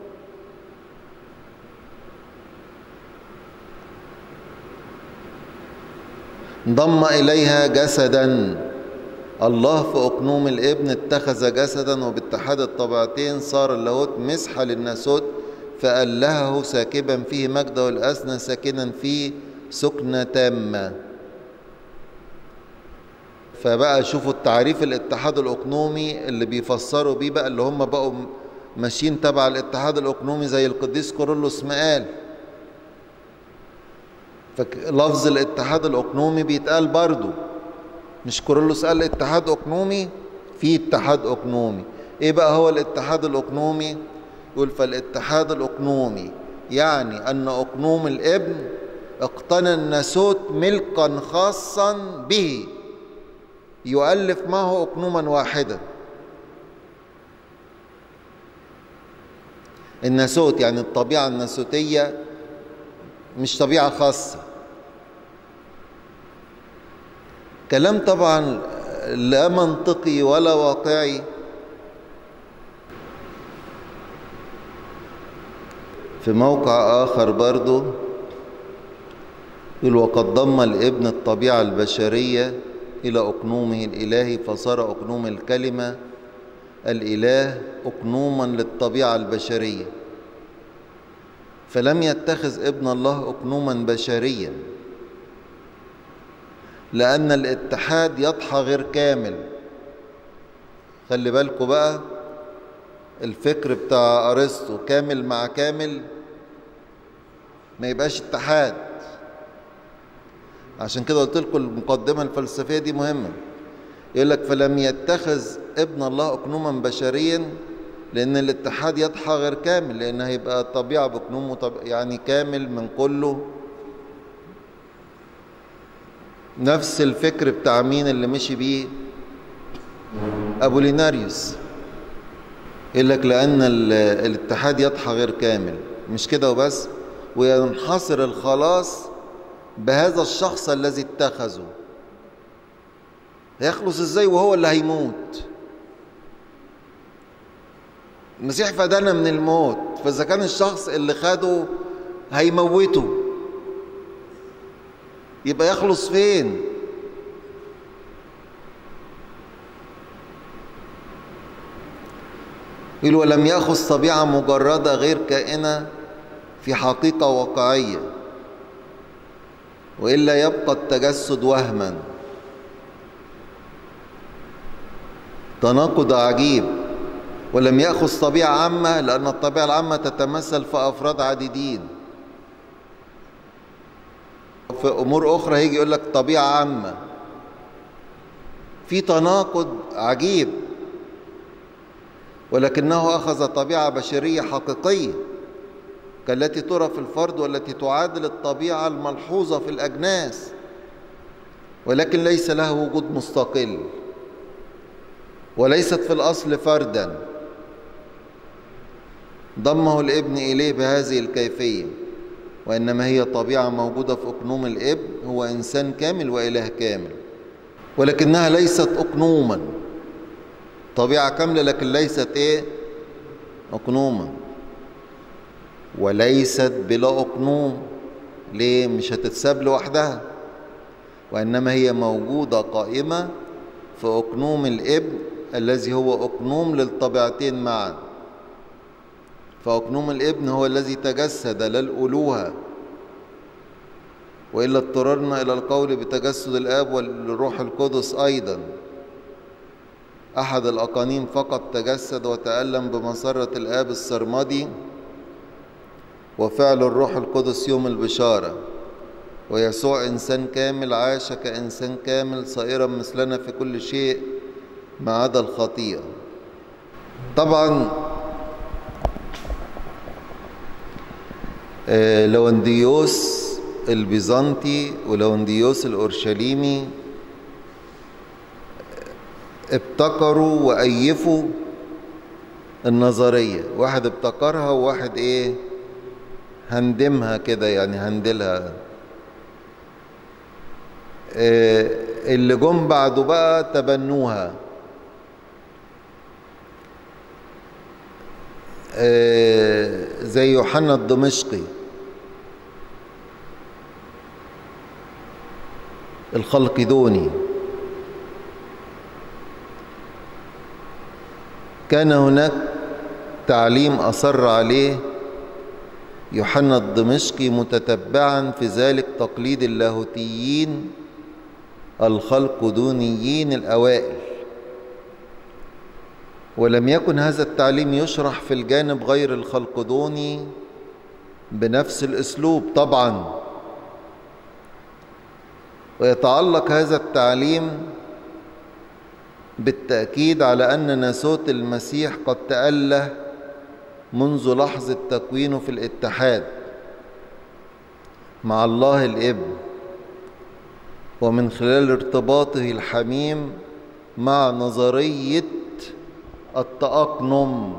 ضم إليها جسدا الله في أقنوم الابن اتخذ جسدا وباتحاد الطبيعتين صار اللاهوت مسحة للناسوت فألهه ساكبا فيه مجده الأسنى ساكنا فيه سكنة تامة فبقى شوفوا التعريف الاتحاد الأقنومي اللي بيفسروا بيه بقى اللي هم بقوا ماشيين تبع الاتحاد الأقنومي زي القديس كورولوس ما قال فلفظ الاتحاد الأقنومي بيتقال برضو مش كورولوس قال اتحاد أقنومي في اتحاد أقنومي ايه بقى هو الاتحاد الأقنومي يقول فالاتحاد الأقنومي يعني أن أقنوم الابن اقتنى الناسوت ملكا خاصا به يؤلف معه أقنوما واحدا الناسوت يعني الطبيعة الناسوتية مش طبيعة خاصة كلام طبعا لا منطقي ولا واقعي في موقع آخر برضو يقول وقد ضم الابن الطبيعة البشرية إلى أقنومه الإلهي فصار أقنوم الكلمة الإله أقنوما للطبيعة البشرية فلم يتخذ ابن الله أقنوما بشريا لأن الاتحاد يضحى غير كامل خلي بالكوا بقى الفكر بتاع أرسطو كامل مع كامل ما يبقاش اتحاد عشان كده قلت لكم المقدمة الفلسفية دي مهمة يقول لك فلم يتخذ ابن الله أقنوما بشريا لأن الاتحاد يضحى غير كامل لأن هيبقى الطبيعة بأقنوم يعني كامل من كله نفس الفكر بتاع مين اللي مشي بيه أبوليناريوس يقول لك لأن الاتحاد يضحى غير كامل مش كده وبس وينحصر الخلاص بهذا الشخص الذي اتخذه هيخلص ازاي وهو اللي هيموت المسيح فدانا من الموت فاذا كان الشخص اللي خده هيموته يبقى يخلص فين يقول ولم يأخذ طبيعة مجردة غير كائنة في حقيقة واقعية وإلا يبقى التجسد وهما تناقض عجيب ولم يأخذ طبيعة عامة لأن الطبيعة العامة تتمثل في أفراد عديدين في أمور أخرى هيجي يقول لك طبيعة عامة في تناقض عجيب ولكنه أخذ طبيعة بشرية حقيقية كالتي ترى في الفرد والتي تعادل الطبيعة الملحوظة في الأجناس ولكن ليس له وجود مستقل وليست في الأصل فردا ضمه الابن إليه بهذه الكيفية وإنما هي طبيعة موجودة في أقنوم الابن هو إنسان كامل وإله كامل ولكنها ليست أقنوما طبيعة كاملة لكن ليست إيه أقنوما وليست بلا أقنوم ليه مش هتتساب لوحدها وإنما هي موجودة قائمة في أقنوم الابن الذي هو أقنوم للطبيعتين معا فأقنوم الابن هو الذي تجسد للألوهة وإلا اضطررنا إلى القول بتجسد الآب والروح القدس أيضا أحد الأقانيم فقط تجسد وتألم بمسرة الآب السرمدي وفعل الروح القدس يوم البشارة ويسوع إنسان كامل عاش كإنسان كامل صائرا مثلنا في كل شيء ما عدا الخطيئة طبعا لونديوس البيزنطي ولونديوس الأورشليمي ابتكروا وأيفوا النظرية واحد ابتكرها وواحد ايه هندمها كده يعني هندلها إيه اللي جم بعده بقى تبنوها إيه زي يوحنا الدمشقي الخلقدوني كان هناك تعليم أصر عليه يوحنا الدمشقي متتبعا في ذلك تقليد اللاهوتيين الخلقدونيين الأوائل ولم يكن هذا التعليم يشرح في الجانب غير الخلقدوني بنفس الأسلوب طبعا ويتعلق هذا التعليم بالتأكيد على أن ناسوت المسيح قد تأله منذ لحظة تكوينه في الاتحاد مع الله الابن ومن خلال ارتباطه الحميم مع نظرية التأقنم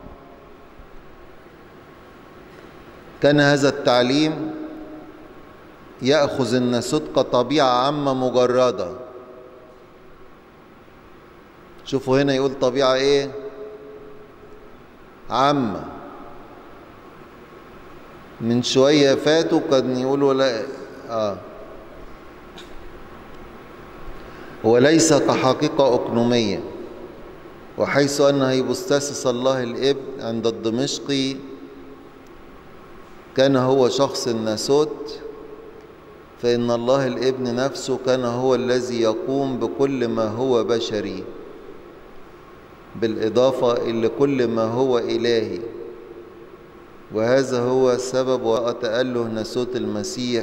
كان هذا التعليم يأخذ الناسوت كطبيعة عامة مجردة شوفوا هنا يقول طبيعة ايه عامة من شوية فاتوا كان يقولوا لا آه وليس كحقيقة أقنومية وحيث أن هيبستاسس الله الابن عند الدمشقي كان هو شخص الناسوت فإن الله الابن نفسه كان هو الذي يقوم بكل ما هو بشري بالإضافة إلى كل ما هو إلهي وهذا هو سبب تأله ناسوت المسيح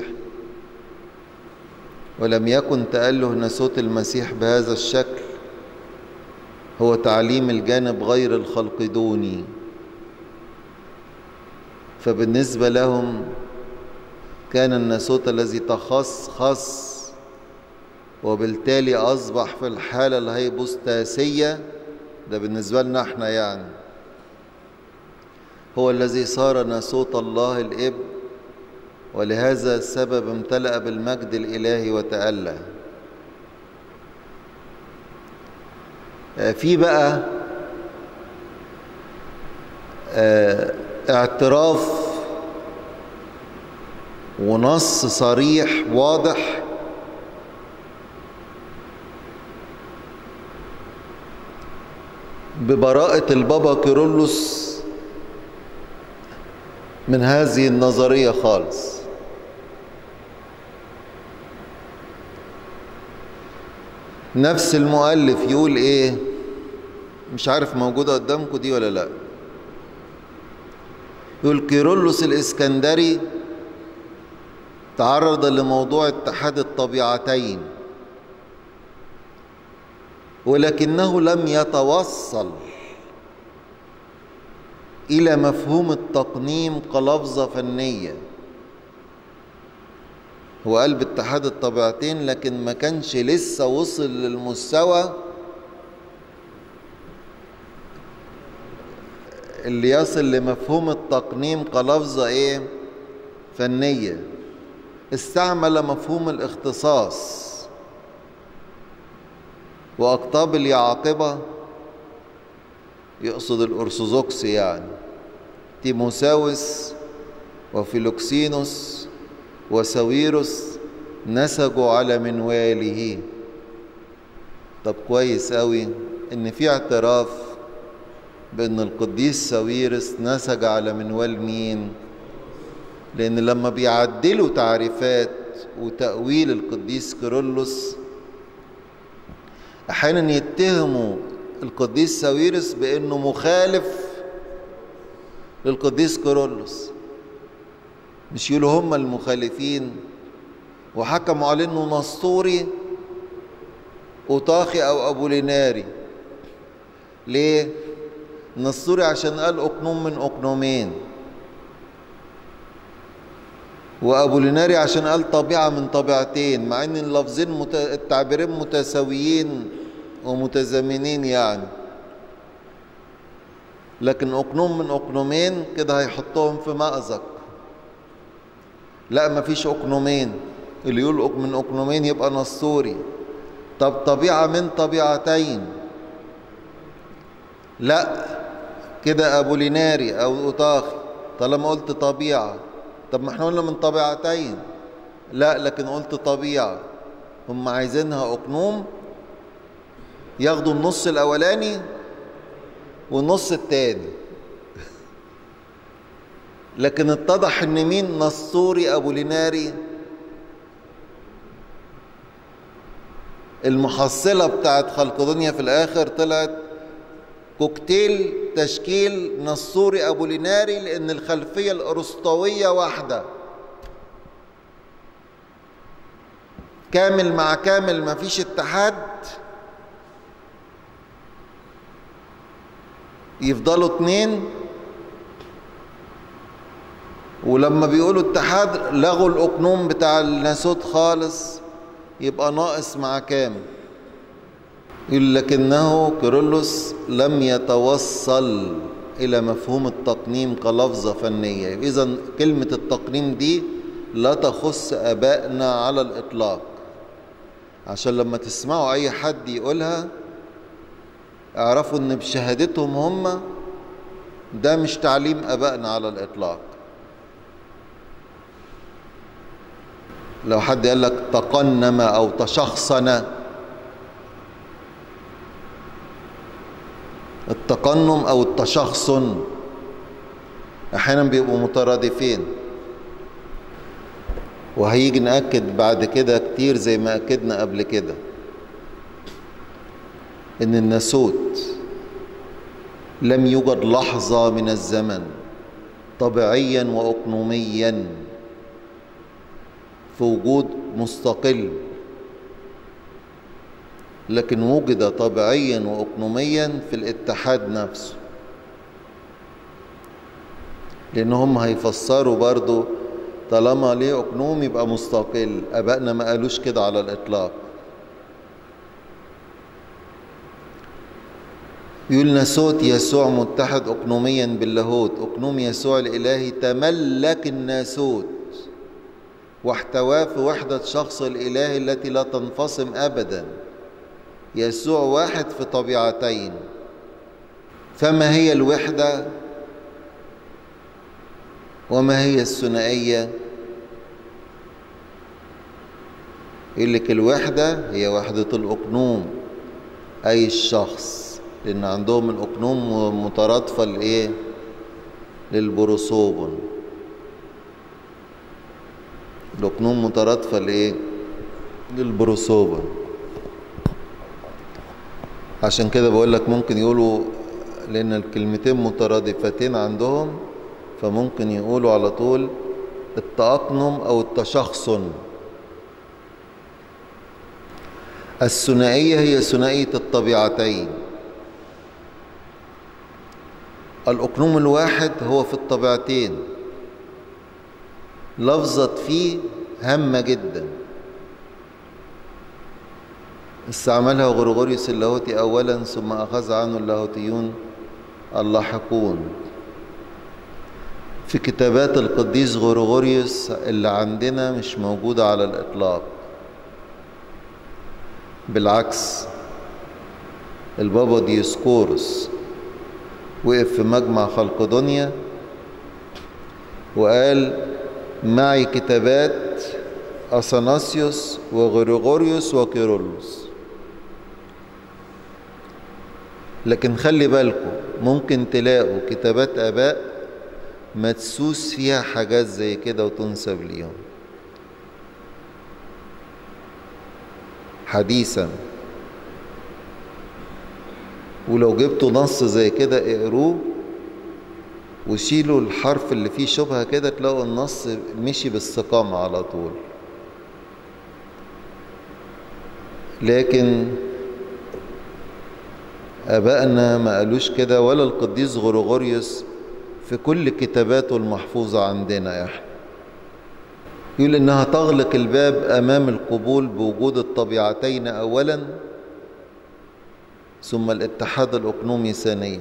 ولم يكن تأله ناسوت المسيح بهذا الشكل هو تعليم الجانب غير الخلقدوني فبالنسبة لهم كان الناسوت الذي تخص خص وبالتالي أصبح في الحالة الهيبوستاسية ده بالنسبة لنا احنا يعني هو الذي صار ناسوت الله الابن ولهذا السبب امتلأ بالمجد الإلهي وتأله في بقى اعتراف ونص صريح واضح ببراءة البابا كيرلس من هذه النظرية خالص نفس المؤلف يقول ايه مش عارف موجودة قدامكم دي ولا لا يقول كيرلس الإسكندري تعرض لموضوع اتحاد الطبيعتين ولكنه لم يتوصل إلى مفهوم التقنيم كلفظة فنية هو قال باتحاد الطبيعتين لكن ما كانش لسه وصل للمستوى اللي يصل لمفهوم التقنيم كلفظة ايه فنية استعمل مفهوم الاختصاص وأقطاب اليعاقبة يقصد الأرثوذكس يعني تيموساوس وفيلوكسينوس وساويروس نسجوا على منواله طب كويس قوي ان في اعتراف بان القديس ساويرس نسج على منوال مين لان لما بيعدلوا تعريفات وتأويل القديس كيرلس احيانا يتهموا القديس ساويرس بانه مخالف للقديس كيرلس مش يقولوا هم المخالفين وحكموا عليه انه نسطوري وطاخي او ابوليناري ليه نسطوري عشان قال اقنوم من اقنومين وابوليناري عشان قال طبيعه من طبيعتين مع ان اللفظين مت... التعبيرين متساويين ومتزامنين يعني لكن اقنوم من اقنومين كده هيحطهم في مأزق لا مفيش اقنومين اللي يقول من اقنومين يبقى نسطوري طب طبيعه من طبيعتين لا كده ابوليناري او اوطاخي طالما قلت طبيعه طب ما احنا قلنا من طبيعتين لا لكن قلت طبيعه هم عايزينها اقنوم ياخدوا النص الاولاني والنص التاني لكن اتضح ان مين نسطوري ابو ليناري المحصله بتاعت خلق دنيا في الاخر طلعت كوكتيل تشكيل نسطوري ابو ليناري لان الخلفيه الارسطويه واحده كامل مع كامل ما فيش اتحاد يفضلوا اتنين ولما بيقولوا اتحاد لغوا الاقنوم بتاع الناسوت خالص يبقى ناقص مع كامل يقول لكنه كيرلس لم يتوصل الى مفهوم التقنيم كلفظه فنيه اذا كلمه التقنيم دي لا تخص ابائنا على الاطلاق عشان لما تسمعوا اي حد يقولها اعرفوا ان بشهادتهم هم ده مش تعليم ابائنا على الاطلاق لو حد قال لك تقنم او تشخصن التقنم او التشخصن احيانا بيبقوا مترادفين وهيجي ناكد بعد كده كتير زي ما اكدنا قبل كده ان الناسوت لم يوجد لحظه من الزمن طبيعيا واقنوميا في وجود مستقل لكن وجد طبيعيا واقنوميا في الاتحاد نفسه لان هم هيفسروا برضو طالما ليه اقنوم يبقى مستقل ابائنا ما قالوش كده على الاطلاق يقول ناسوت يسوع متحد اقنوميا باللاهوت اقنوم يسوع الالهي تملك الناسوت واحتواه في وحدة شخص الإله التي لا تنفصم أبدا يسوع واحد في طبيعتين فما هي الوحدة وما هي الثنائية يقول لك الوحدة هي وحدة الأقنوم أي الشخص لأن عندهم الأقنوم مترادفة لإيه؟ للبروسوبون الأقنوم مترادفة لإيه؟ للبروسوبون عشان كده بقول لك ممكن يقولوا لأن الكلمتين مترادفتين عندهم فممكن يقولوا على طول التأقنم أو التشخصن الثنائية هي ثنائية الطبيعتين الأقنوم الواحد هو في الطبيعتين لفظة فيه هامة جدا استعملها غرغوريوس اللاهوتي أولا ثم أخذ عنه اللاهوتيون اللاحقون في كتابات القديس غرغوريوس اللي عندنا مش موجودة على الإطلاق بالعكس البابا ديسكورس وقف في مجمع خلقدونيا وقال معي كتابات أثناسيوس وغريغوريوس وكيرلس لكن خلي بالكم ممكن تلاقوا كتابات آباء مدسوس فيها حاجات زي كده وتنسب ليهم حديثا ولو جبتوا نص زي كده اقروه وشيلوا الحرف اللي فيه شبهة كده تلاقوا النص مشي باستقامة على طول لكن أبائنا ما قالوش كده ولا القديس غرغوريوس في كل كتاباته المحفوظة عندنا احنا يقول إنها تغلق الباب أمام القبول بوجود الطبيعتين أولا ثم الاتحاد الأقنومي ثانيا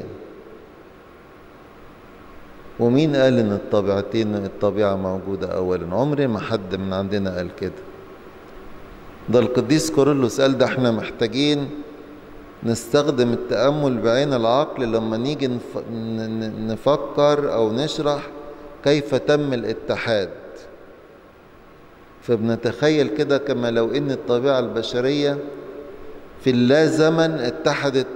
ومين قال إن الطبيعتين الطبيعة موجودة أولا عمري ما حد من عندنا قال كده ده القديس كورولوس قال ده احنا محتاجين نستخدم التأمل بعين العقل لما نيجي نفكر أو نشرح كيف تم الاتحاد فبنتخيل كده كما لو ان الطبيعة البشرية في اللا زمن اتحدت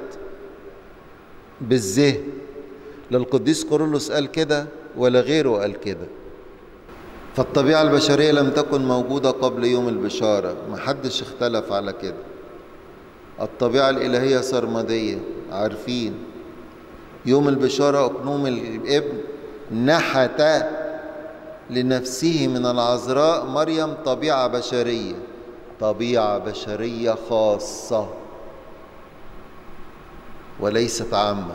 بالذهن لا القديس كورولوس قال كده ولا غيره قال كده فالطبيعة البشرية لم تكن موجودة قبل يوم البشارة محدش اختلف على كده الطبيعة الإلهية سرمدية عارفين يوم البشارة أقنوم الابن نحت لنفسه من العذراء مريم طبيعة بشرية طبيعة بشرية خاصة وليست عامة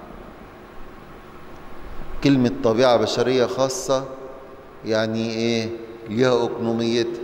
كلمة طبيعة بشرية خاصة يعني ايه ليها أقنوميتها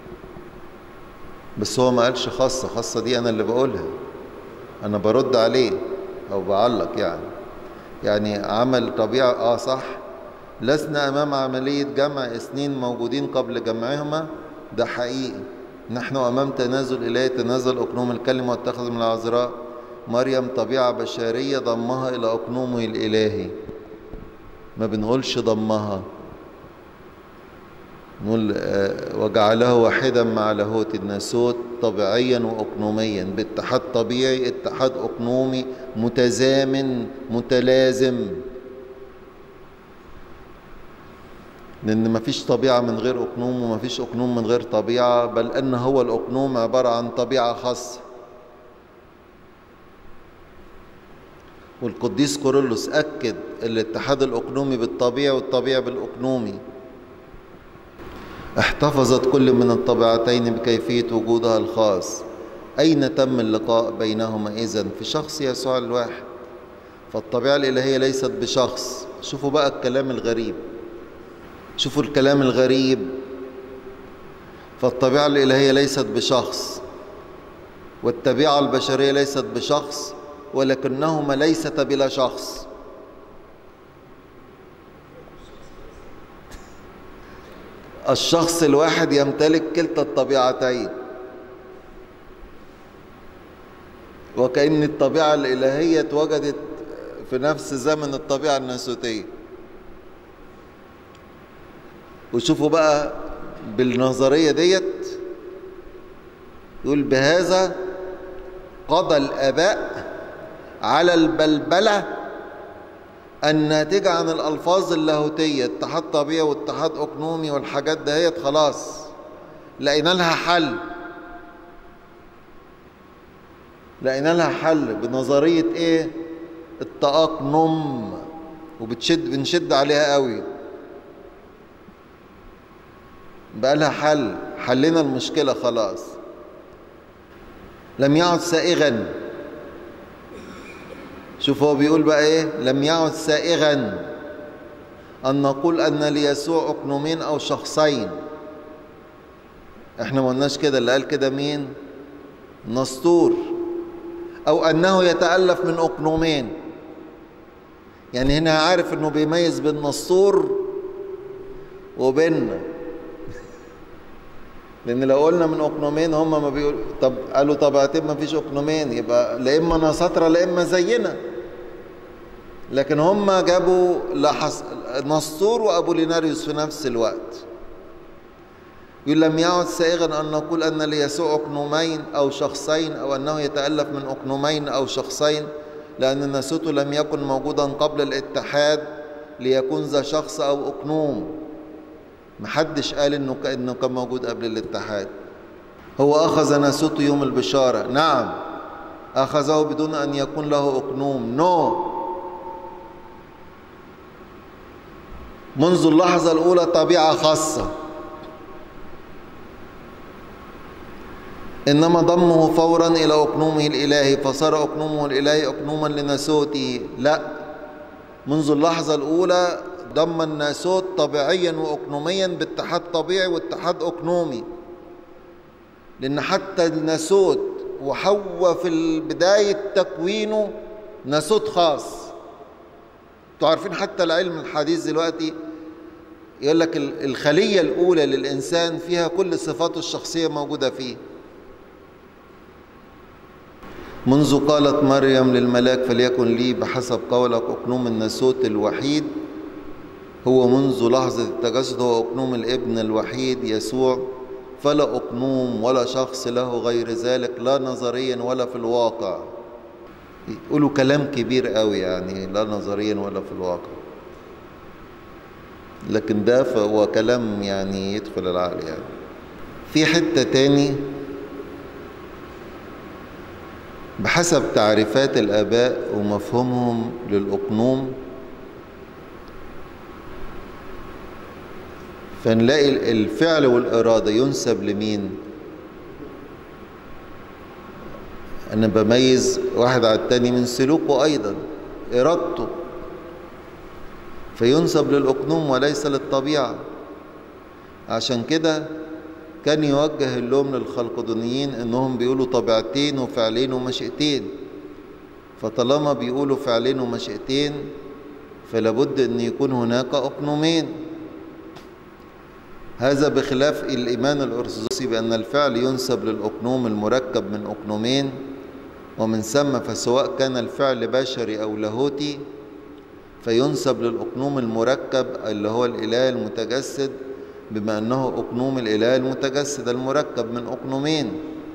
بس هو ما قالش خاصة خاصة دي أنا اللي بقولها أنا برد عليه أو بعلق يعني يعني عمل طبيعة آه صح لسنا أمام عملية جمع اثنين موجودين قبل جمعهما ده حقيقي نحن أمام تنازل إلهي تنازل أقنوم الكلمة واتخذ من العذراء مريم طبيعة بشرية ضمها إلى أقنومه الإلهي ما بنقولش ضمها نقول وجعله واحدا مع لاهوت الناسوت طبيعيا واقنوميا باتحاد طبيعي اتحاد اقنومي متزامن متلازم لان مفيش طبيعه من غير اقنوم ومفيش اقنوم من غير طبيعه بل ان هو الاقنوم عباره عن طبيعه خاصه والقديس كورولوس اكد الاتحاد الاقنومي بالطبيعي والطبيعي بالاقنومي احتفظت كل من الطبيعتين بكيفية وجودها الخاص أين تم اللقاء بينهما إذن في شخص يسوع الواحد فالطبيعة الإلهية ليست بشخص شوفوا بقى الكلام الغريب شوفوا الكلام الغريب فالطبيعة الإلهية ليست بشخص والطبيعة البشرية ليست بشخص ولكنهما ليستا بلا شخص الشخص الواحد يمتلك كلتا الطبيعتين وكأن الطبيعة الإلهية اتوجدت في نفس زمن الطبيعة الناسوتية وشوفوا بقى بالنظرية ديت يقول بهذا قضى الآباء على البلبلة الناتجة عن الألفاظ اللاهوتية اتحاد طبيعي واتحاد أقنومي والحاجات دهيت خلاص لقينا لها حل لقينا لها حل بنظرية ايه التأقنم وبتشد بنشد عليها قوي بقى لها حل حلنا المشكلة خلاص لم يعد سائغا شوف هو بيقول بقى ايه لم يعد سائغا ان نقول ان ليسوع اقنومين او شخصين احنا ما قلناش كده اللي قال كده مين نسطور او انه يتالف من اقنومين يعني هنا عارف انه بيميز بين نسطور وبين لان لو قلنا من اقنومين هم ما بيقول طب قالوا طبقتين ما فيش اقنومين يبقى لا اما نسطره لا اما زينا لكن هم جابوا لحس... نسطور وابوليناريوس في نفس الوقت يقول لم يعد سائغا ان نقول ان ليسوع اقنومين او شخصين او انه يتالف من اقنومين او شخصين لان ناسوته لم يكن موجودا قبل الاتحاد ليكون ذا شخص او اقنوم محدش قال انه كانه كان موجود قبل الاتحاد هو اخذ ناسوته يوم البشاره نعم اخذه بدون ان يكون له اقنوم نو no. منذ اللحظه الاولى طبيعه خاصه انما ضمه فورا الى اقنومه الالهي فصار اقنومه الالهي اقنوما لناسوته لا منذ اللحظه الاولى ضم الناسوت طبيعيا واقنوميا باتحاد طبيعي واتحاد اقنومي لان حتى الناسوت وحواء في بدايه تكوينه ناسوت خاص انتوا عارفين حتى العلم الحديث دلوقتي يقول لك الخليه الاولى للانسان فيها كل صفاته الشخصيه موجوده فيه منذ قالت مريم للملاك فليكن لي بحسب قولك أقنوم الناسوت الوحيد هو منذ لحظة التجسد هو أقنوم الابن الوحيد يسوع فلا أقنوم ولا شخص له غير ذلك لا نظريا ولا في الواقع يقولوا كلام كبير قوي يعني لا نظريا ولا في الواقع لكن ده فهو كلام يعني يدخل العقل يعني في حتة تاني بحسب تعريفات الآباء ومفهومهم للأقنوم فنلاقي الفعل والإرادة ينسب لمين أنا بميز واحد على التاني من سلوكه أيضا إرادته فينسب للأقنوم وليس للطبيعة عشان كده كان يوجه اللوم للخلقدونيين انهم بيقولوا طبيعتين وفعلين ومشيئتين فطالما بيقولوا فعلين ومشيئتين فلابد ان يكون هناك اقنومين هذا بخلاف الايمان الارثوذكسي بان الفعل ينسب للاقنوم المركب من اقنومين ومن ثم فسواء كان الفعل بشري او لاهوتي فينسب للاقنوم المركب اللي هو الاله المتجسد بما أنه أقنوم الإله المتجسد المركب من أقنومين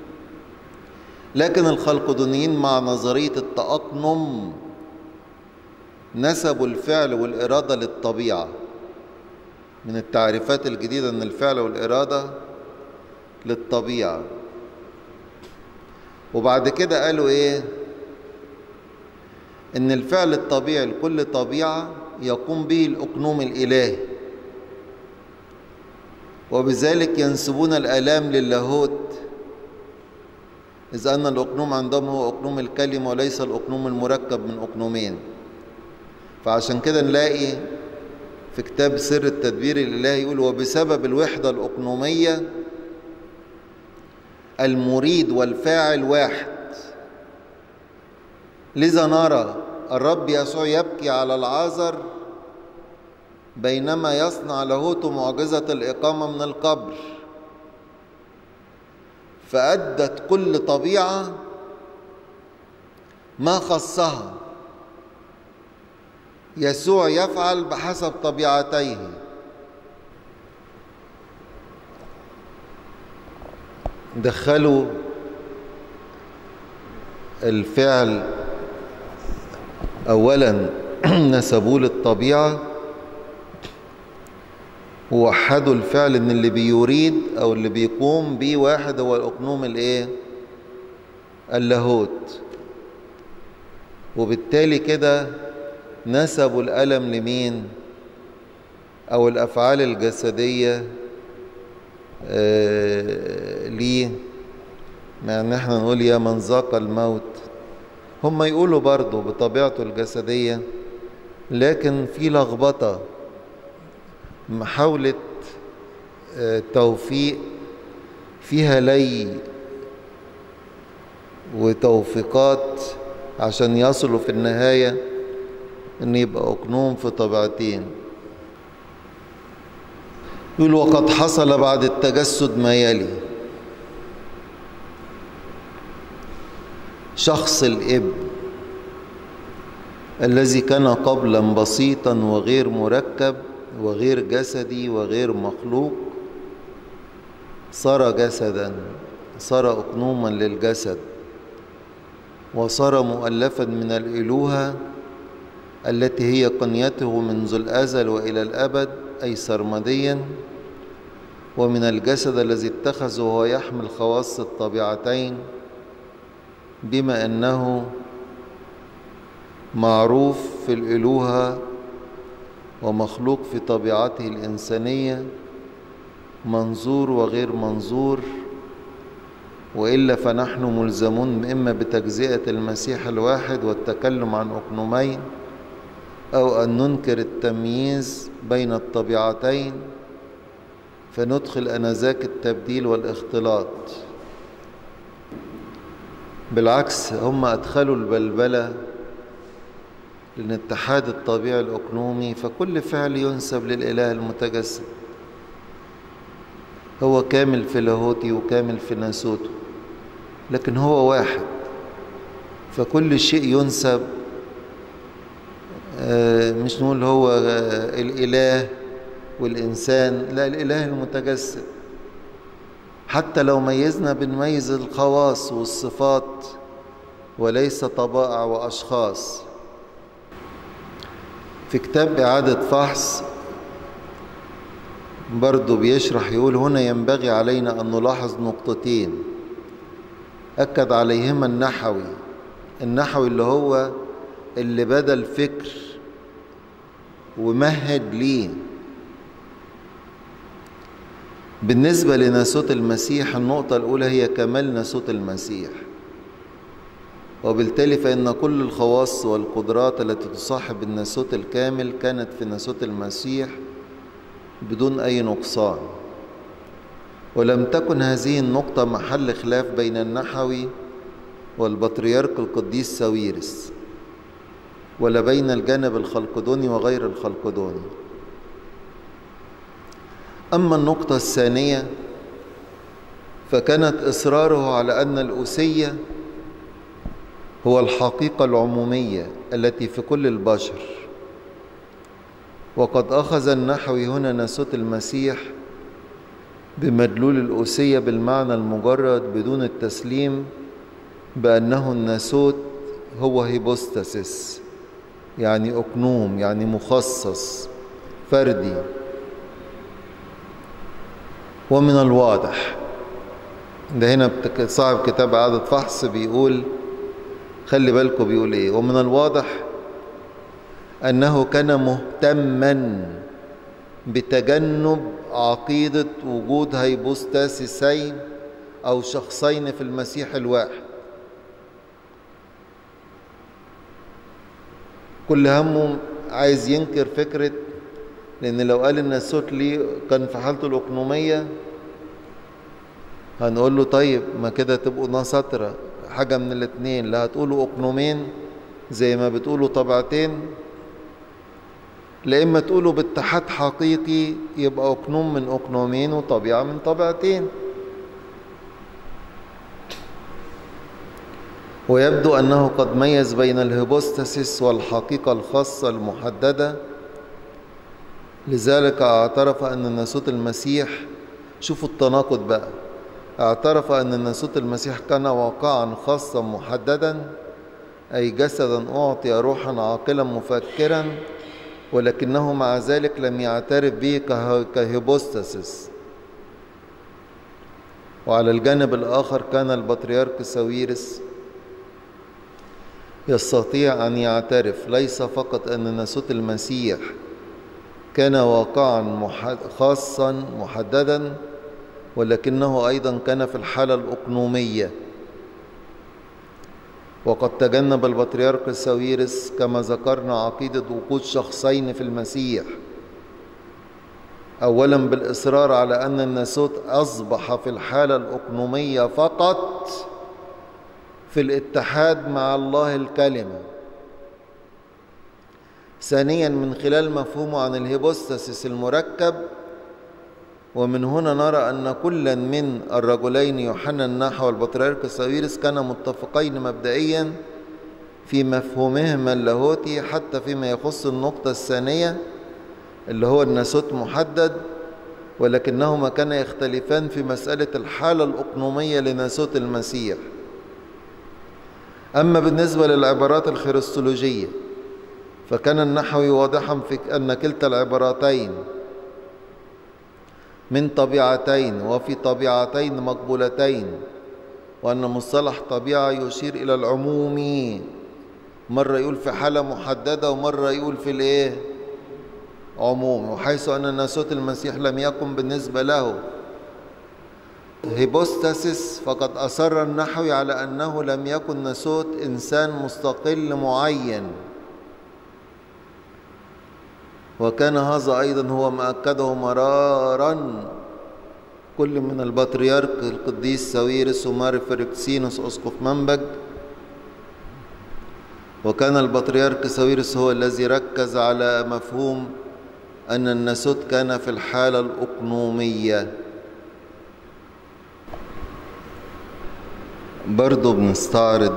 لكن الخلقدونيين مع نظرية التأقنم نسبوا الفعل والإرادة للطبيعة من التعريفات الجديدة أن الفعل والإرادة للطبيعة وبعد كده قالوا إيه إن الفعل الطبيعي لكل طبيعة يقوم به الأقنوم الإلهي وبذلك ينسبون الآلام للاهوت إذ أن الأقنوم عندهم هو أقنوم الكلمة وليس الأقنوم المركب من أقنومين فعشان كده نلاقي في كتاب سر التدبير الإلهي يقول وبسبب الوحدة الأقنومية المريد والفاعل واحد لذا نرى الرب يسوع يبكي على العازر بينما يصنع لاهوت معجزة الإقامة من القبر فأدت كل طبيعة ما خصها يسوع يفعل بحسب طبيعتيه دخلوا الفعل أولا نسبوه للطبيعة ووحدوا الفعل ان اللي بيريد او اللي بيقوم بيه واحد هو الاقنوم الايه اللاهوت وبالتالي كده نسبوا الألم لمين أو الأفعال الجسدية آه ليه مع ان احنا نقول يا من ذاق الموت هم يقولوا برضه بطبيعته الجسدية لكن في لخبطة محاولة آه توفيق فيها لي وتوفيقات عشان يصلوا في النهاية ان يبقى أقنوم في طبيعتين يقول وقد حصل بعد التجسد ما يلي شخص الإب الذي كان قبلا بسيطا وغير مركب وغير جسدي وغير مخلوق صار جسدا صار أقنوما للجسد وصار مؤلفا من الإلوهة التي هي قنيته منذ الأزل وإلى الأبد أي سرمديا ومن الجسد الذي اتخذه وهو يحمل خواص الطبيعتين بما أنه معروف في الإلوهة ومخلوق في طبيعته الإنسانية منظور وغير منظور وإلا فنحن ملزمون إما بتجزئة المسيح الواحد والتكلم عن أقنومين أو أن ننكر التمييز بين الطبيعتين فندخل أنذاك التبديل والاختلاط بالعكس هم أدخلوا البلبلة لأن اتحاد الطبيعي الأقنومي فكل فعل ينسب للإله المتجسد هو كامل في لاهوتي وكامل في ناسوته لكن هو واحد فكل شيء ينسب مش نقول هو الإله والإنسان لا الإله المتجسد حتى لو ميزنا بنميز الخواص والصفات وليس طبائع وأشخاص في كتاب إعادة فحص برضه بيشرح يقول هنا ينبغي علينا أن نلاحظ نقطتين أكد عليهما النحوي النحوي اللي هو اللي بدا الفكر ومهد ليه بالنسبة لناسوت المسيح النقطة الأولى هي كمال ناسوت المسيح وبالتالي فإن كل الخواص والقدرات التي تصاحب الناسوت الكامل كانت في ناسوت المسيح بدون أي نقصان ولم تكن هذه النقطة محل خلاف بين النحوي والبطريرك القديس ساويرس ولا بين الجانب الخلقدوني وغير الخلقدوني أما النقطة الثانية فكانت إصراره على أن الأسية هو الحقيقة العمومية التي في كل البشر وقد أخذ النحوي هنا ناسوت المسيح بمدلول الأسية بالمعنى المجرد بدون التسليم بأنه الناسوت هو هيبوستاسيس يعني أقنوم يعني مخصص فردي ومن الواضح ده هنا صاحب كتاب إعادة فحص بيقول خلي بالكم بيقول إيه ومن الواضح أنه كان مهتما بتجنب عقيدة وجود هيبوستاسيسين أو شخصين في المسيح الواحد كل همه عايز ينكر فكرة لأن لو قال إن الصوت ليه كان في حالته الأقنومية هنقول له طيب ما كده تبقوا نسطرة حاجة من الاتنين لا هتقولوا أقنومين زي ما بتقولوا طبعتين لا إما تقولوا باتحاد حقيقي يبقى أقنوم من أقنومين وطبيعة من طبيعتين ويبدو أنه قد ميز بين الهيبوستاسيس والحقيقة الخاصة المحددة لذلك اعترف أن ناسوت المسيح شوفوا التناقض بقى اعترف أن ناسوت المسيح كان واقعا خاصا محددا أي جسدا أعطي روحا عاقلا مفكرا ولكنه مع ذلك لم يعترف به كهيبوستاسيس وعلى الجانب الآخر كان البطريرك ساويرس يستطيع أن يعترف ليس فقط أن ناسوت المسيح كان واقعا خاصا محددا ولكنه أيضا كان في الحالة الأقنومية وقد تجنب البطريرك ساويرس كما ذكرنا عقيدة وجود شخصين في المسيح أولا بالإصرار على أن الناسوت أصبح في الحالة الأقنومية فقط في الاتحاد مع الله الكلمة ثانيا من خلال مفهومه عن الهيبوستاسيس المركب ومن هنا نرى أن كلا من الرجلين يوحنا النحو والبطريرك ساويرس كانا متفقين مبدئيا في مفهومهما اللاهوتي حتى فيما يخص النقطة الثانية اللي هو الناسوت محدد ولكنهما كانا يختلفان في مسألة الحالة الأقنومية لناسوت المسيح أما بالنسبة للعبارات الخريستولوجية فكان النحوي واضحا في أن كلتا العبارتين من طبيعتين وفي طبيعتين مقبولتين وأن مصطلح طبيعة يشير إلى العموم مرة يقول في حالة محددة ومرة يقول في الإيه عموم وحيث أن ناسوت المسيح لم يكن بالنسبة له هيبوستاسيس فقد أصر النحوي على أنه لم يكن ناسوت إنسان مستقل معين وكان هذا أيضا هو ما أكده مرارا كل من البطريرك القديس ساويرس ومار فريكسينوس أسقف منبج وكان البطريرك ساويرس هو الذي ركز على مفهوم أن الناسوت كان في الحالة الأقنومية برضو بنستعرض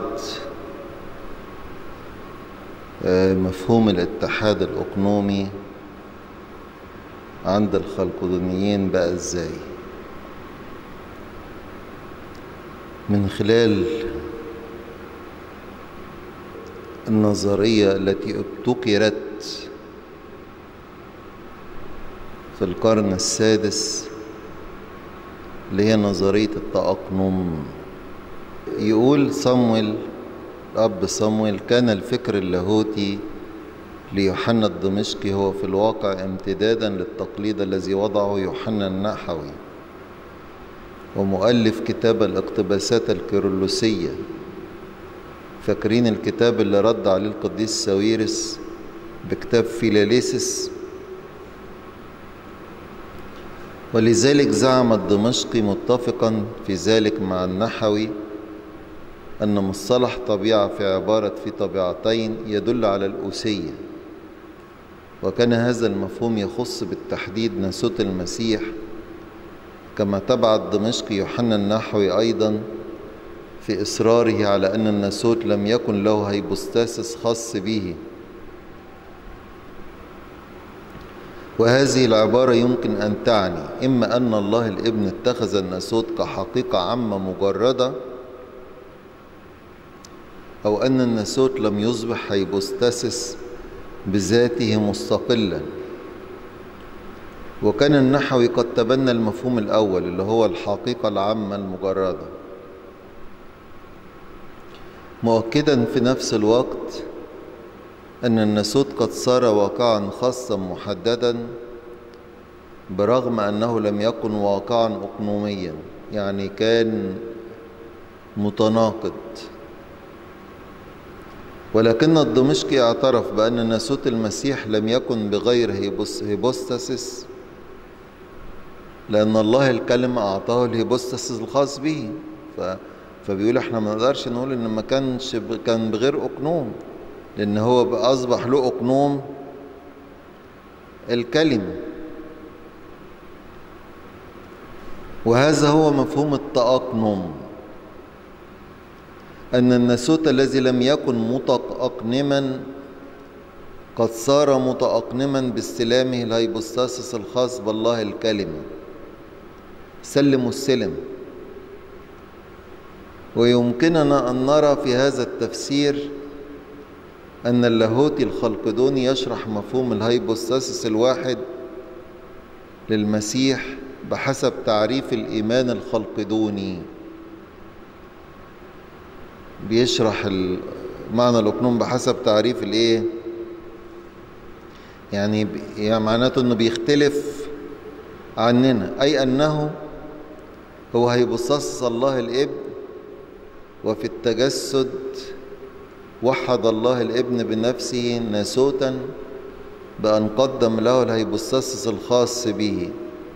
مفهوم الاتحاد الأقنومي عند الخلقدونيين بقى ازاي من خلال النظرية التي ابتكرت في القرن السادس اللي هي نظرية التأقنم يقول صمويل الأب صمويل كان الفكر اللاهوتي ليوحنا الدمشقي هو في الواقع امتدادا للتقليد الذي وضعه يوحنا النحوي ومؤلف كتاب الاقتباسات الكيرلسية فاكرين الكتاب اللي رد عليه القديس ساويرس بكتاب فيلاليسس ولذلك زعم الدمشقي متفقا في ذلك مع النحوي أن مصطلح طبيعة في عبارة في طبيعتين يدل على الأوسية وكان هذا المفهوم يخص بالتحديد ناسوت المسيح كما تبع الدمشقي يوحنا النحوي أيضا في إصراره على أن الناسوت لم يكن له هيبوستاسس خاص به وهذه العبارة يمكن أن تعني إما أن الله الابن اتخذ الناسوت كحقيقة عامة مجردة أو أن الناسوت لم يصبح هيبوستاسس بذاته مستقلا وكان النحوي قد تبنى المفهوم الأول اللي هو الحقيقة العامة المجردة مؤكدا في نفس الوقت أن الناسوت قد صار واقعا خاصا محددا برغم أنه لم يكن واقعا أقنوميا يعني كان متناقض ولكن الدمشقي اعترف بأن ناسوت المسيح لم يكن بغير هيبوستاسيس لأن الله الكلمة أعطاه الهيبوستاسيس الخاص به ف... فبيقول احنا ما نقدرش نقول ان ما كانش ب... كان بغير أقنوم لأن هو أصبح له أقنوم الكلمة وهذا هو مفهوم التأقنم أن الناسوت الذي لم يكن متأقنما قد صار متأقنما باستلامه الهيبوستاسيس الخاص بالله الكلمة سلم السلم ويمكننا أن نرى في هذا التفسير أن اللاهوتي الخلقدوني يشرح مفهوم الهيبوستاسيس الواحد للمسيح بحسب تعريف الإيمان الخلقدوني بيشرح معنى الأقنوم بحسب تعريف الإيه يعني يعني معناته إنه بيختلف عننا أي أنه هو هيبصص الله الابن وفي التجسد وحد الله الابن بنفسه ناسوتا بأن قدم له الهيبصصص الخاص به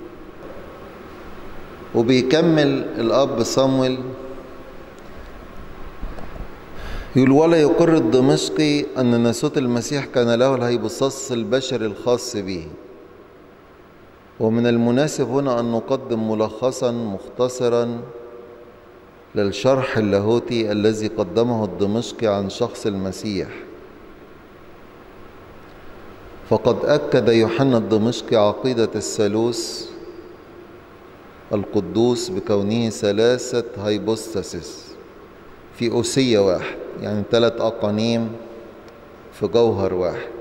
وبيكمل الأب صامويل يقول ولا يقر الدمشقي أن ناسوت المسيح كان له الهيبصص البشري الخاص به ومن المناسب هنا أن نقدم ملخصا مختصرا للشرح اللاهوتي الذي قدمه الدمشقي عن شخص المسيح فقد أكد يوحنا الدمشقي عقيدة الثالوث القدوس بكونه ثلاثة هيبوستاسيس في أوسية واحد يعني ثلاث أقانيم في جوهر واحد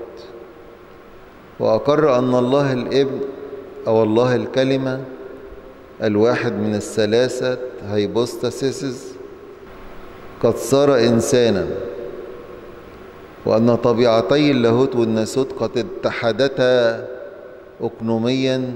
وأقر أن الله الابن أو الله الكلمة الواحد من الثلاثة هيبوستاسيسز قد صار إنسانا وأن طبيعتي اللاهوت والناسوت قد اتحدتا أقنوميا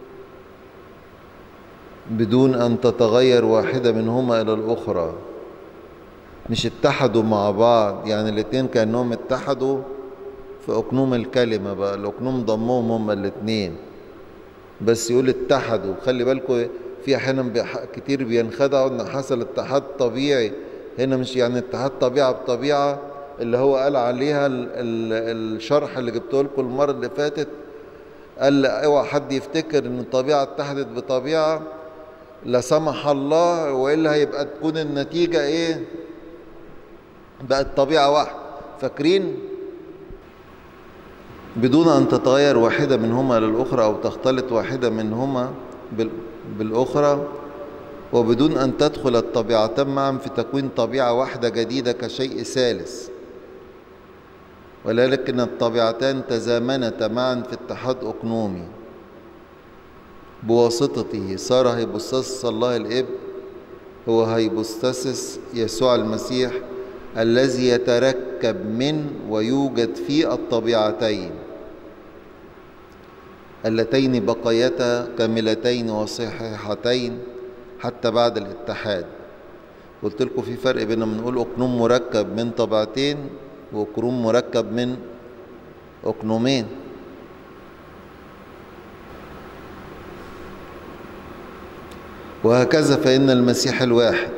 بدون أن تتغير واحدة منهما إلى الأخرى مش اتحدوا مع بعض يعني الاتنين كأنهم اتحدوا في أقنوم الكلمة بقى الأقنوم ضمهم هما الاتنين بس يقول اتحدوا خلي بالكم في أحيانا كتير بينخدعوا إن حصل اتحاد طبيعي هنا مش يعني اتحاد طبيعة بطبيعة اللي هو قال عليها ال ال الشرح اللي جبته لكم المرة اللي فاتت قال اوعى حد يفتكر ان الطبيعة اتحدت بطبيعة لا سمح الله والا هيبقى تكون النتيجة ايه بقت طبيعة واحدة فاكرين بدون أن تتغير واحدة منهما للأخرى أو تختلط واحدة منهما بالأخرى وبدون أن تدخل الطبيعتان معا في تكوين طبيعة واحدة جديدة كشيء ثالث ولكن الطبيعتان تزامنتا معا في اتحاد أقنومي بواسطته صار هيبوستاسس الله الإب هو هيبوستاسس يسوع المسيح الذي يتركب من ويوجد في الطبيعتين اللتين بقيتا كاملتين وصحيحتين حتى بعد الاتحاد قلت لكم في فرق بين بنقول اقنوم مركب من طبيعتين واقنوم مركب من اقنومين وهكذا فإن المسيح الواحد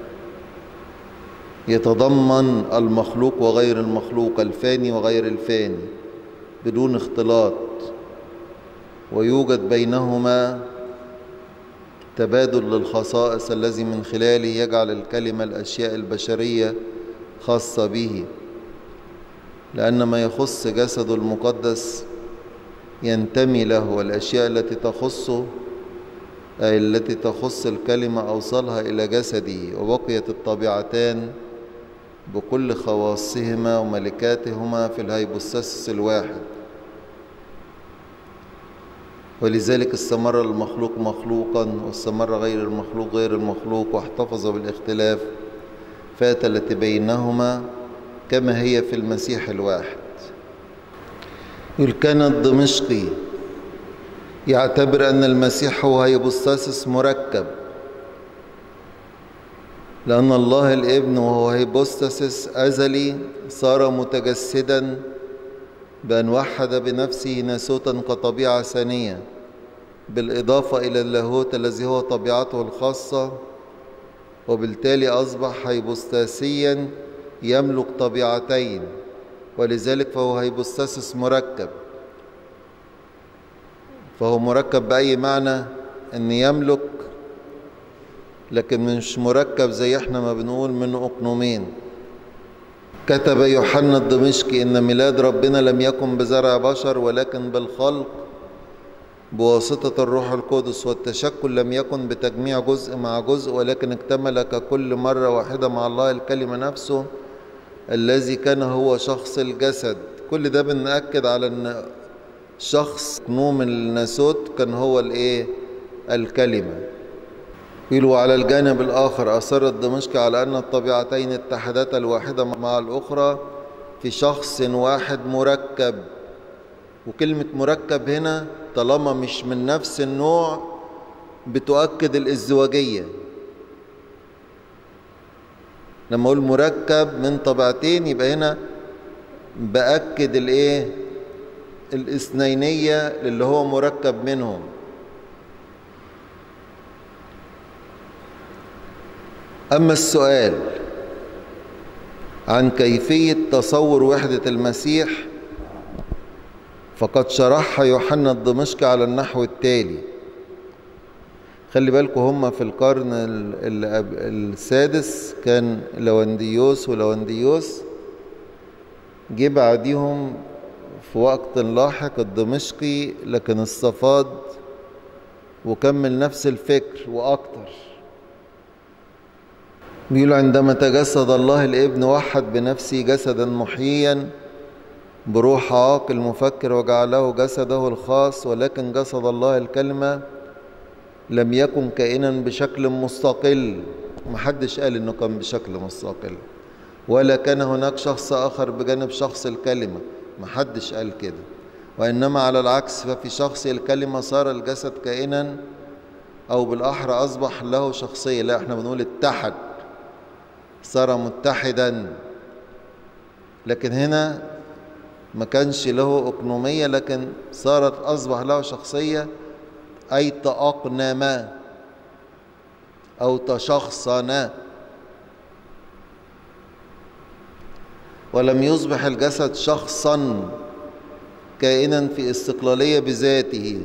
يتضمن المخلوق وغير المخلوق الفاني وغير الفاني بدون اختلاط ويوجد بينهما تبادل للخصائص الذي من خلاله يجعل الكلمة الأشياء البشرية خاصة به لأن ما يخص جسده المقدس ينتمي له والأشياء التي تخصه أي التي تخص الكلمة أوصلها إلى جسده وبقيت الطبيعتان بكل خواصهما وملكاتهما في الهيبوستاسس الواحد ولذلك استمر المخلوق مخلوقا واستمر غير المخلوق غير المخلوق واحتفظ بالاختلاف فات التي بينهما كما هي في المسيح الواحد يقول كان الدمشقي يعتبر أن المسيح هو هيبوستاسس مركب لأن الله الابن وهو هيبوستاسس أزلي صار متجسدا بأن وحد بنفسه ناسوتا كطبيعة ثانية بالإضافة إلى اللاهوت الذي هو طبيعته الخاصة وبالتالي أصبح هيبوستاسيا يملك طبيعتين ولذلك فهو هيبوستاسس مركب فهو مركب بأي معنى أن يملك لكن مش مركب زي احنا ما بنقول من أقنومين كتب يوحنا الدمشقي إن ميلاد ربنا لم يكن بزرع بشر ولكن بالخلق بواسطة الروح القدس والتشكل لم يكن بتجميع جزء مع جزء ولكن اكتمل ككل مرة واحدة مع الله الكلمة نفسه الذي كان هو شخص الجسد كل ده بنأكد على ان شخص نوم الناسوت كان هو الايه الكلمة يقولوا على الجانب الآخر أصر الدمشق على أن الطبيعتين اتحدتا الواحدة مع الأخرى في شخص واحد مركب وكلمة مركب هنا طالما مش من نفس النوع بتؤكد الازدواجية لما أقول مركب من طبيعتين يبقى هنا بأكد الايه الاثنينية اللي هو مركب منهم أما السؤال عن كيفية تصور وحدة المسيح فقد شرحها يوحنا الدمشقي على النحو التالي خلي بالكم هم في القرن السادس كان لونديوس ولونديوس جه بعديهم في وقت لاحق الدمشقي لكن الصفاد وكمل نفس الفكر وأكتر بيقولوا عندما تجسد الله الابن وحد بنفسه جسدا محييا بروح عاقل مفكر وجعله جسده الخاص ولكن جسد الله الكلمة لم يكن كائنا بشكل مستقل محدش قال انه كان بشكل مستقل ولا كان هناك شخص اخر بجانب شخص الكلمة محدش قال كده وانما على العكس ففي شخص الكلمة صار الجسد كائنا او بالاحرى اصبح له شخصية لا احنا بنقول اتحد صار متحدا لكن هنا ما كانش له أقنومية لكن صارت أصبح له شخصية أي تأقنم أو تشخصن ولم يصبح الجسد شخصا كائنا في استقلالية بذاته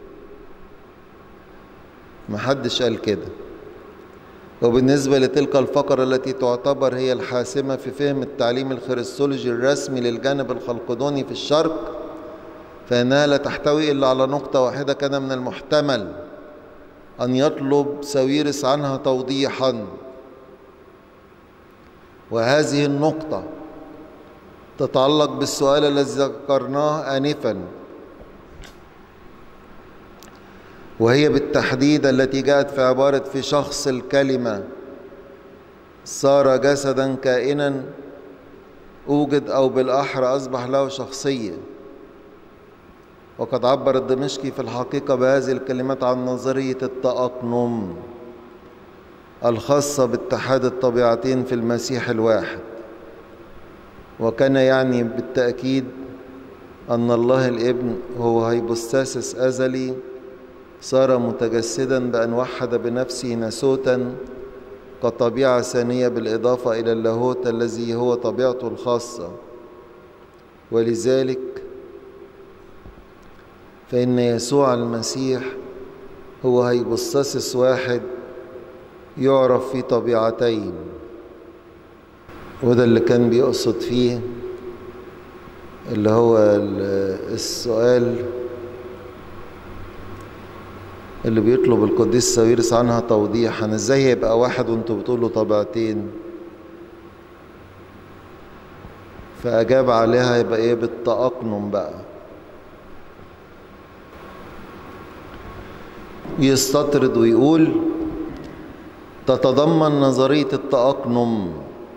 محدش قال كده وبالنسبة لتلك الفقرة التي تعتبر هي الحاسمة في فهم التعليم الخريستولوجي الرسمي للجانب الخلقدوني في الشرق فإنها لا تحتوي إلا على نقطة واحدة كان من المحتمل أن يطلب ساويرس عنها توضيحا وهذه النقطة تتعلق بالسؤال الذي ذكرناه آنفا وهي بالتحديد التي جاءت في عبارة في شخص الكلمة صار جسدا كائنا أوجد أو بالأحرى أصبح له شخصية وقد عبر الدمشقي في الحقيقة بهذه الكلمات عن نظرية التأقنم الخاصة باتحاد الطبيعتين في المسيح الواحد وكان يعني بالتأكيد أن الله الابن هو هيبوستاسس أزلي صار متجسدا بأن وحد بنفسه ناسوتا كطبيعة ثانية بالإضافة إلى اللاهوت الذي هو طبيعته الخاصة ولذلك فإن يسوع المسيح هو هيبصصص واحد يعرف في طبيعتين وده اللي كان بيقصد فيه اللي هو السؤال اللي بيطلب القديس ساويرس عنها توضيحا ازاي يبقى واحد وانتوا بتقولوا طبيعتين فأجاب عليها يبقى ايه بالتأقنم بقى يستطرد ويقول تتضمن نظرية التأقنم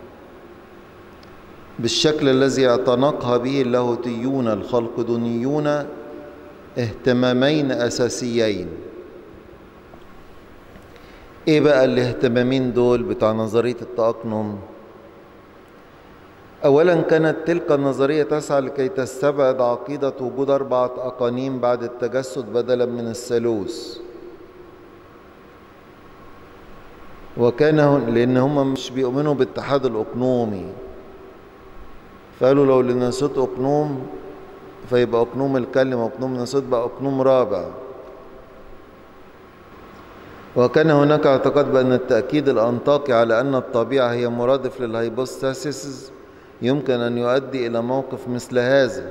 بالشكل الذي اعتنقها به اللاهوتيون الخلقدونيون اهتمامين أساسيين ايه بقى الاهتمامين دول بتاع نظرية التأقنم اولا كانت تلك النظرية تسعى لكي تستبعد عقيدة وجود اربعة اقانيم بعد التجسد بدلا من الثالوث وكان لان هم مش بيؤمنوا بالاتحاد الاقنومي فقالوا لو لناسوت اقنوم فيبقى اقنوم الكلمة اقنوم ناسوت بقى اقنوم رابع وكان هناك اعتقاد بأن التأكيد الأنطاقي على أن الطبيعة هي مرادف للهيبوستاسيس يمكن أن يؤدي إلى موقف مثل هذا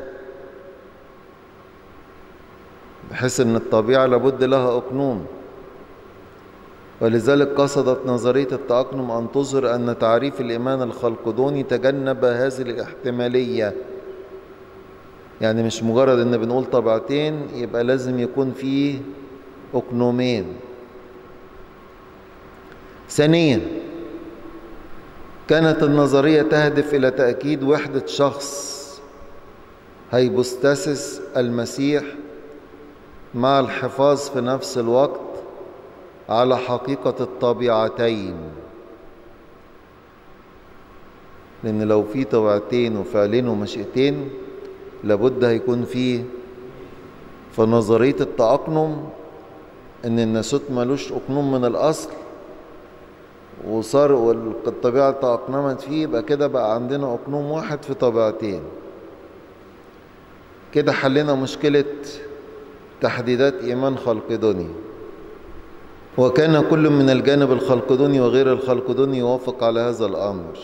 بحيث أن الطبيعة لابد لها أقنوم ولذلك قصدت نظرية التأقلم أن تظهر أن تعريف الإيمان الخلقدوني تجنب هذه الاحتمالية يعني مش مجرد ان بنقول طبعتين يبقى لازم يكون فيه أقنومين ثانيا كانت النظرية تهدف إلى تأكيد وحدة شخص هيبوستاسس المسيح مع الحفاظ في نفس الوقت على حقيقة الطبيعتين لأن لو في طبيعتين وفعلين ومشيئتين لابد هيكون في فنظرية التأقنم إن الناسوت ملوش أقنوم من الأصل وصار والطبيعة تأقنمت فيه يبقى كده بقى عندنا أقنوم واحد في طبيعتين كده حلنا مشكلة تحديدات إيمان خلقدوني وكان كل من الجانب الخلقدوني وغير الخلقدوني يوافق على هذا الأمر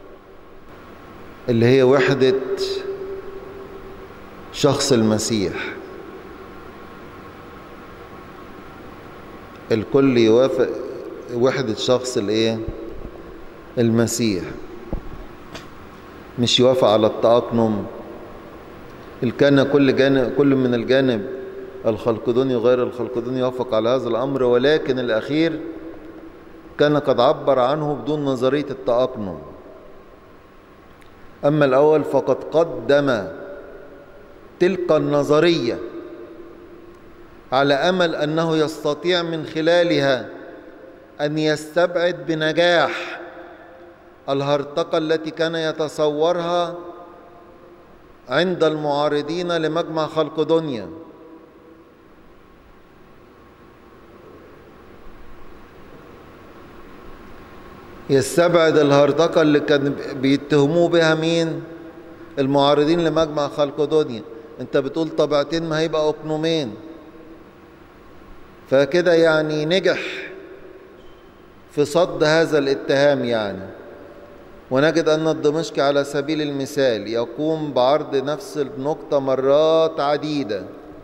اللي هي وحدة شخص المسيح الكل يوافق وحدة شخص الايه المسيح مش يوافق على التأقنم كان كل جانب كل من الجانب الخلقدوني وغير الخلقدوني يوافق على هذا الأمر ولكن الأخير كان قد عبر عنه بدون نظرية التأقنم أما الأول فقد قدم تلك النظرية على أمل أنه يستطيع من خلالها أن يستبعد بنجاح الهرطقة التي كان يتصورها عند المعارضين لمجمع خلق دنيا يستبعد الهرطقة اللي كان بيتهموه بها مين المعارضين لمجمع خلق دنيا انت بتقول طبعتين ما هيبقى اقنومين فكده يعني نجح في صد هذا الاتهام يعني ونجد أن الدمشقي على سبيل المثال يقوم بعرض نفس النقطة مرات عديدة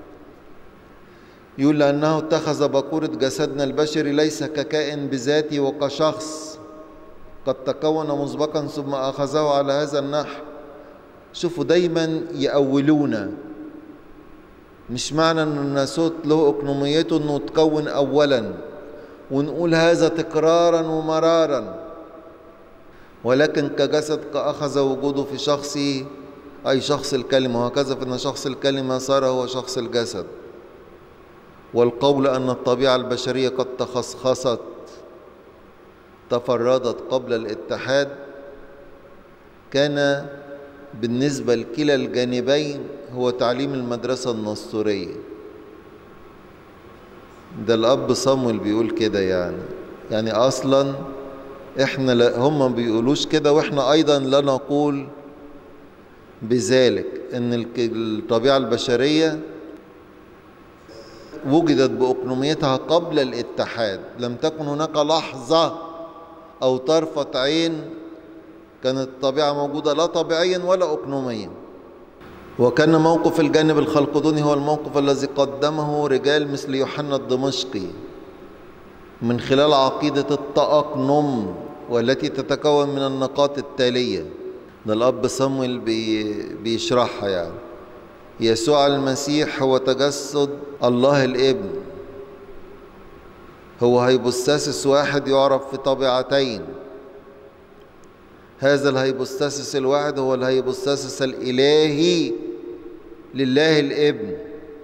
يقول لأنه اتخذ بقورة جسدنا البشري ليس ككائن بذاته وكشخص قد تكون مسبقا ثم أخذه على هذا النحو شوفوا دايما يأولونا مش معنى أن الناسوت له أقنوميته أنه تكون أولا ونقول هذا تكرارا ومرارا ولكن كجسد أخذ وجوده في شخصي أي شخص الكلمة وهكذا فإن شخص الكلمة صار هو شخص الجسد والقول أن الطبيعة البشرية قد تخصخصت تفردت قبل الاتحاد كان بالنسبة لكلا الجانبين هو تعليم المدرسة النسطورية ده الأب صامويل بيقول كده يعني يعني أصلا احنا لا هم ما بيقولوش كده واحنا أيضا لا نقول بذلك ان الطبيعة البشرية وجدت بأقنوميتها قبل الاتحاد لم تكن هناك لحظة أو طرفة عين كانت الطبيعة موجودة لا طبيعيا ولا أقنوميا وكان موقف الجانب الخلقدوني هو الموقف الذي قدمه رجال مثل يوحنا الدمشقي من خلال عقيدة التأقنم والتي تتكون من النقاط التالية ده الأب صمويل بي بيشرحها يعني يسوع المسيح هو تجسد الله الابن هو هيبوستاسس واحد يعرف في طبيعتين هذا الهيبوستاسس الواحد هو الهيبوستاسس الإلهي لله الابن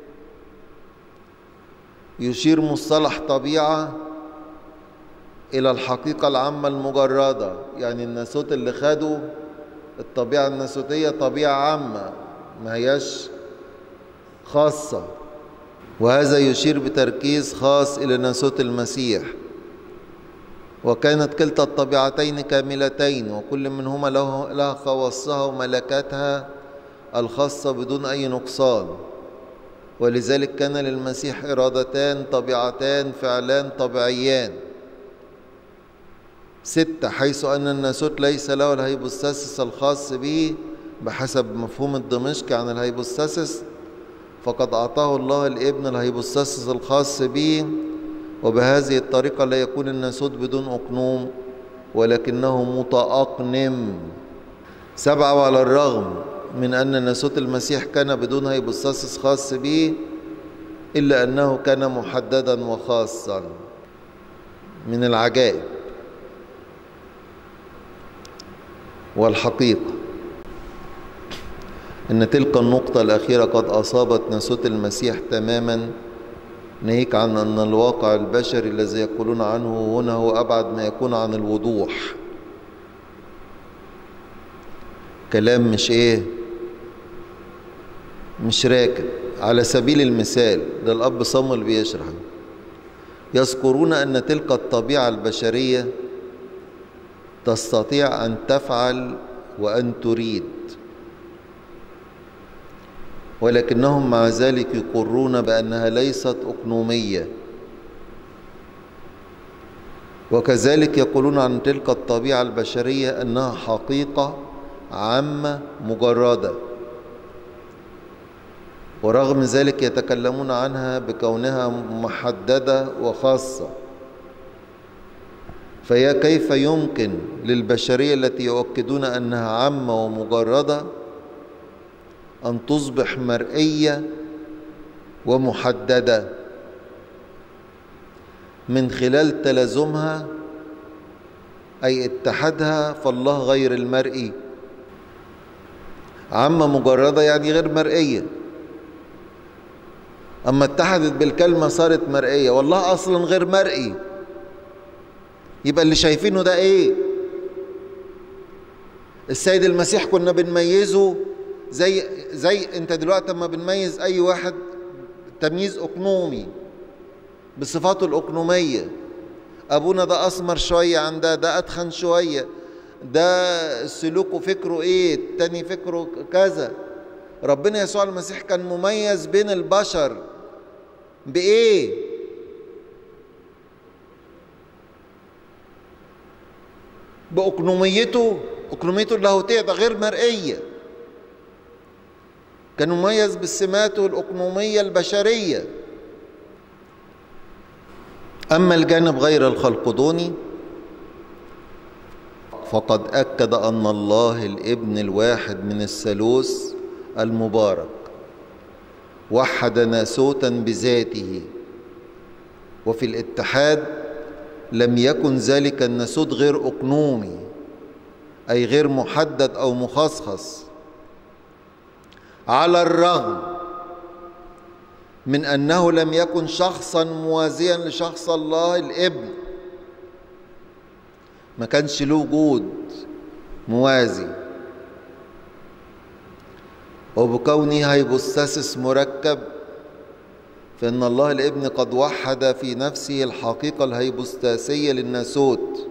يشير مصطلح طبيعة إلى الحقيقة العامة المجردة يعني الناسوت اللي خدوا الطبيعة الناسوتية طبيعة عامة ما هياش خاصة وهذا يشير بتركيز خاص إلى ناسوت المسيح وكانت كلتا الطبيعتين كاملتين وكل منهما له لها خواصها وملكاتها الخاصة بدون أي نقصان ولذلك كان للمسيح إرادتان طبيعتان فعلان طبيعيان ستة حيث أن الناسوت ليس له الهيبوستاسس الخاص به بحسب مفهوم الدمشقي عن الهيبوستاسس فقد أعطاه الله الابن الهيبوستاسس الخاص به وبهذه الطريقة لا يكون الناسوت بدون أقنوم ولكنه متأقنم سبعة وعلى الرغم من أن ناسوت المسيح كان بدون هيبوستاسيس خاص به إلا أنه كان محددا وخاصا من العجائب والحقيقة أن تلك النقطة الأخيرة قد أصابت ناسوت المسيح تماما ناهيك عن أن الواقع البشري الذي يقولون عنه هنا هو أبعد ما يكون عن الوضوح كلام مش إيه مش راكب على سبيل المثال ده الأب صمل بيشرح يذكرون أن تلك الطبيعة البشرية تستطيع أن تفعل وأن تريد ولكنهم مع ذلك يقرون بأنها ليست أقنومية وكذلك يقولون عن تلك الطبيعة البشرية أنها حقيقة عامة مجردة ورغم ذلك يتكلمون عنها بكونها محددة وخاصة فيا كيف يمكن للبشرية التي يؤكدون أنها عامة ومجردة أن تصبح مرئية ومحددة من خلال تلازمها أي اتحادها فالله غير المرئي عامة مجردة يعني غير مرئية أما اتحدت بالكلمة صارت مرئية والله أصلا غير مرئي يبقى اللي شايفينه ده إيه السيد المسيح كنا بنميزه زي زي انت دلوقتي لما بنميز اي واحد تمييز اقنومي بصفاته الاقنوميه ابونا ده اسمر شويه عن ده ده اتخن شويه ده سلوكه فكره ايه التاني فكره كذا ربنا يسوع المسيح كان مميز بين البشر بايه باقنوميته اقنوميته اللاهوتيه ده غير مرئيه كان مميز بالسمات الأقنومية البشرية أما الجانب غير الخلقدوني فقد أكد أن الله الابن الواحد من الثالوث المبارك وحد ناسوتا بذاته وفي الاتحاد لم يكن ذلك الناسوت غير أقنومي أي غير محدد أو مخصص على الرغم من انه لم يكن شخصا موازيا لشخص الله الابن ما كانش له وجود موازي وبكونه هيبوستاسس مركب فإن الله الابن قد وحد في نفسه الحقيقة الهيبوستاسية للناسوت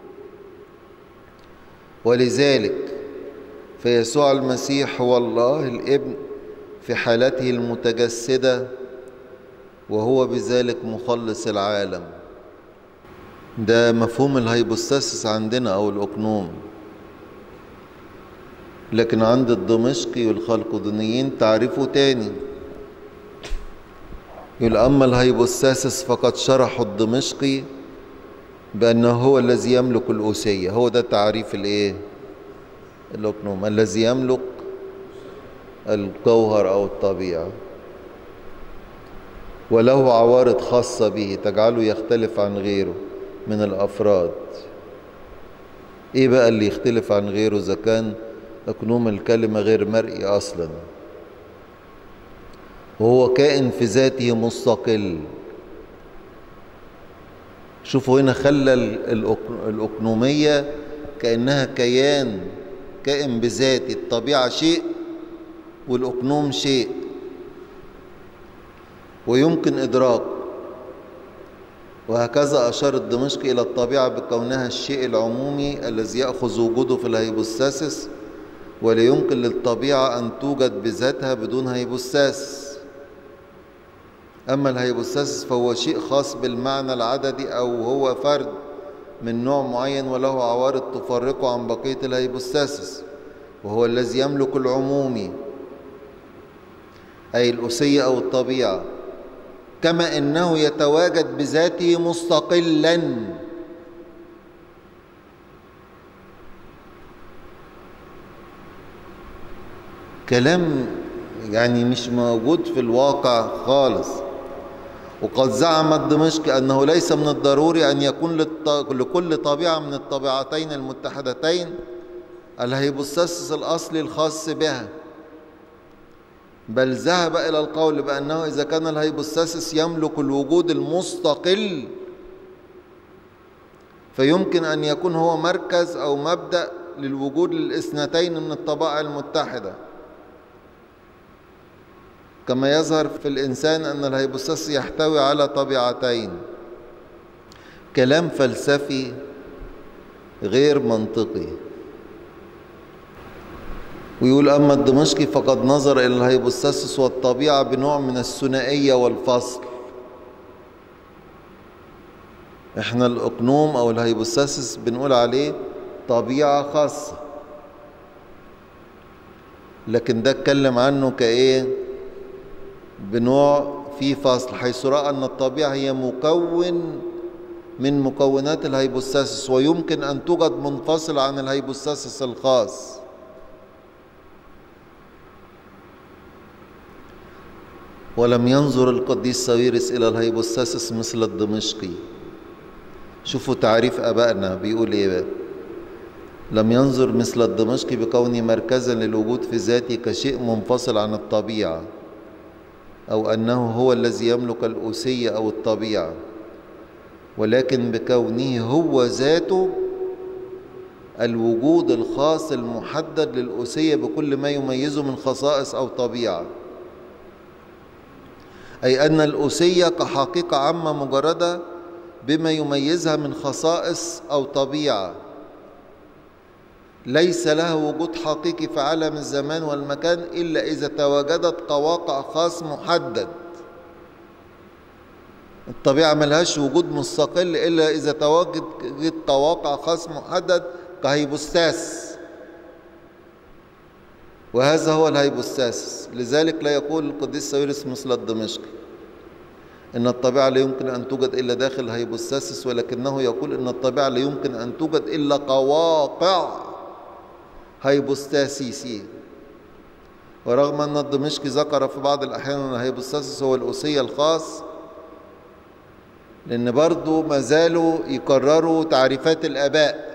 ولذلك فيسوع المسيح هو الله الابن في حالته المتجسدة وهو بذلك مخلص العالم ده مفهوم الهيبوستاسيس عندنا أو الأقنوم لكن عند الدمشقي والخلقدونيين تعريفه تاني يقول أما الهيبوستاسيس فقد شرحه الدمشقي بأنه هو الذي يملك الأوسية هو ده تعريف الإيه الأقنوم الذي يملك الجوهر أو الطبيعة وله عوارض خاصة به تجعله يختلف عن غيره من الأفراد إيه بقى اللي يختلف عن غيره إذا كان أقنوم الكلمة غير مرئي أصلا وهو كائن في ذاته مستقل شوفوا هنا خلى الأقنومية كأنها كيان كائن بذاته الطبيعة شيء والأقنوم شيء ويمكن إدراك وهكذا أشار الدمشقي إلى الطبيعة بكونها الشيء العمومي الذي يأخذ وجوده في الهيبوستاسيس ولا يمكن للطبيعة أن توجد بذاتها بدون هيبوستاسيس أما الهيبوستاسيس فهو شيء خاص بالمعنى العددي أو هو فرد من نوع معين وله عوارض تفرقه عن بقية الهيبوستاسيس وهو الذي يملك العمومي أي الأسية أو الطبيعة كما انه يتواجد بذاته مستقلا كلام يعني مش موجود في الواقع خالص وقد زعم الدمشقي أنه ليس من الضروري أن يكون لكل طبيعة من الطبيعتين المتحدتين الهيبوستاسيس الأصلي الخاص بها بل ذهب إلى القول بأنه إذا كان الهيبوستاسيس يملك الوجود المستقل فيمكن أن يكون هو مركز أو مبدأ للوجود للاثنتين من الطبائع المتحدة كما يظهر في الإنسان أن الهيبوستاسيس يحتوي على طبيعتين كلام فلسفي غير منطقي ويقول أما الدمشقي فقد نظر إلى الهيبوستاسيس والطبيعة بنوع من الثنائية والفصل احنا الأقنوم أو الهيبوستاسيس بنقول عليه طبيعة خاصة لكن ده اتكلم عنه كإيه بنوع فيه فصل حيث رأى أن الطبيعة هي مكون من مكونات الهيبوستاسيس ويمكن أن توجد منفصل عن الهيبوستاسيس الخاص ولم ينظر القديس ساويرس إلى الهيبوستاسيس مثل الدمشقي شوفوا تعريف أبائنا بيقول إيه بقى لم ينظر مثل الدمشقي بكونه مركزا للوجود في ذاته كشيء منفصل عن الطبيعة أو أنه هو الذي يملك الأوسية أو الطبيعة ولكن بكونه هو ذاته الوجود الخاص المحدد للأوسية بكل ما يميزه من خصائص أو طبيعة أي أن الأوسية كحقيقة عامة مجردة بما يميزها من خصائص أو طبيعة ليس لها وجود حقيقي في عالم الزمان والمكان إلا إذا تواجدت قواقع خاص محدد الطبيعة ملهاش وجود مستقل إلا إذا تواجد قواقع خاص محدد كهيبوستاس وهذا هو الهيبوستاس لذلك لا يقول القديس ساويرس مثل الدمشقي إن الطبيعة لا يمكن أن توجد إلا داخل الهيبوستاسس ولكنه يقول إن الطبيعة لا يمكن أن توجد إلا قواقع هيبوستاسيسية ورغم أن الدمشقي ذكر في بعض الأحيان أن الهيبوستاسيس هو الأوسية الخاص لأن برضو ما زالوا يكرروا تعريفات الآباء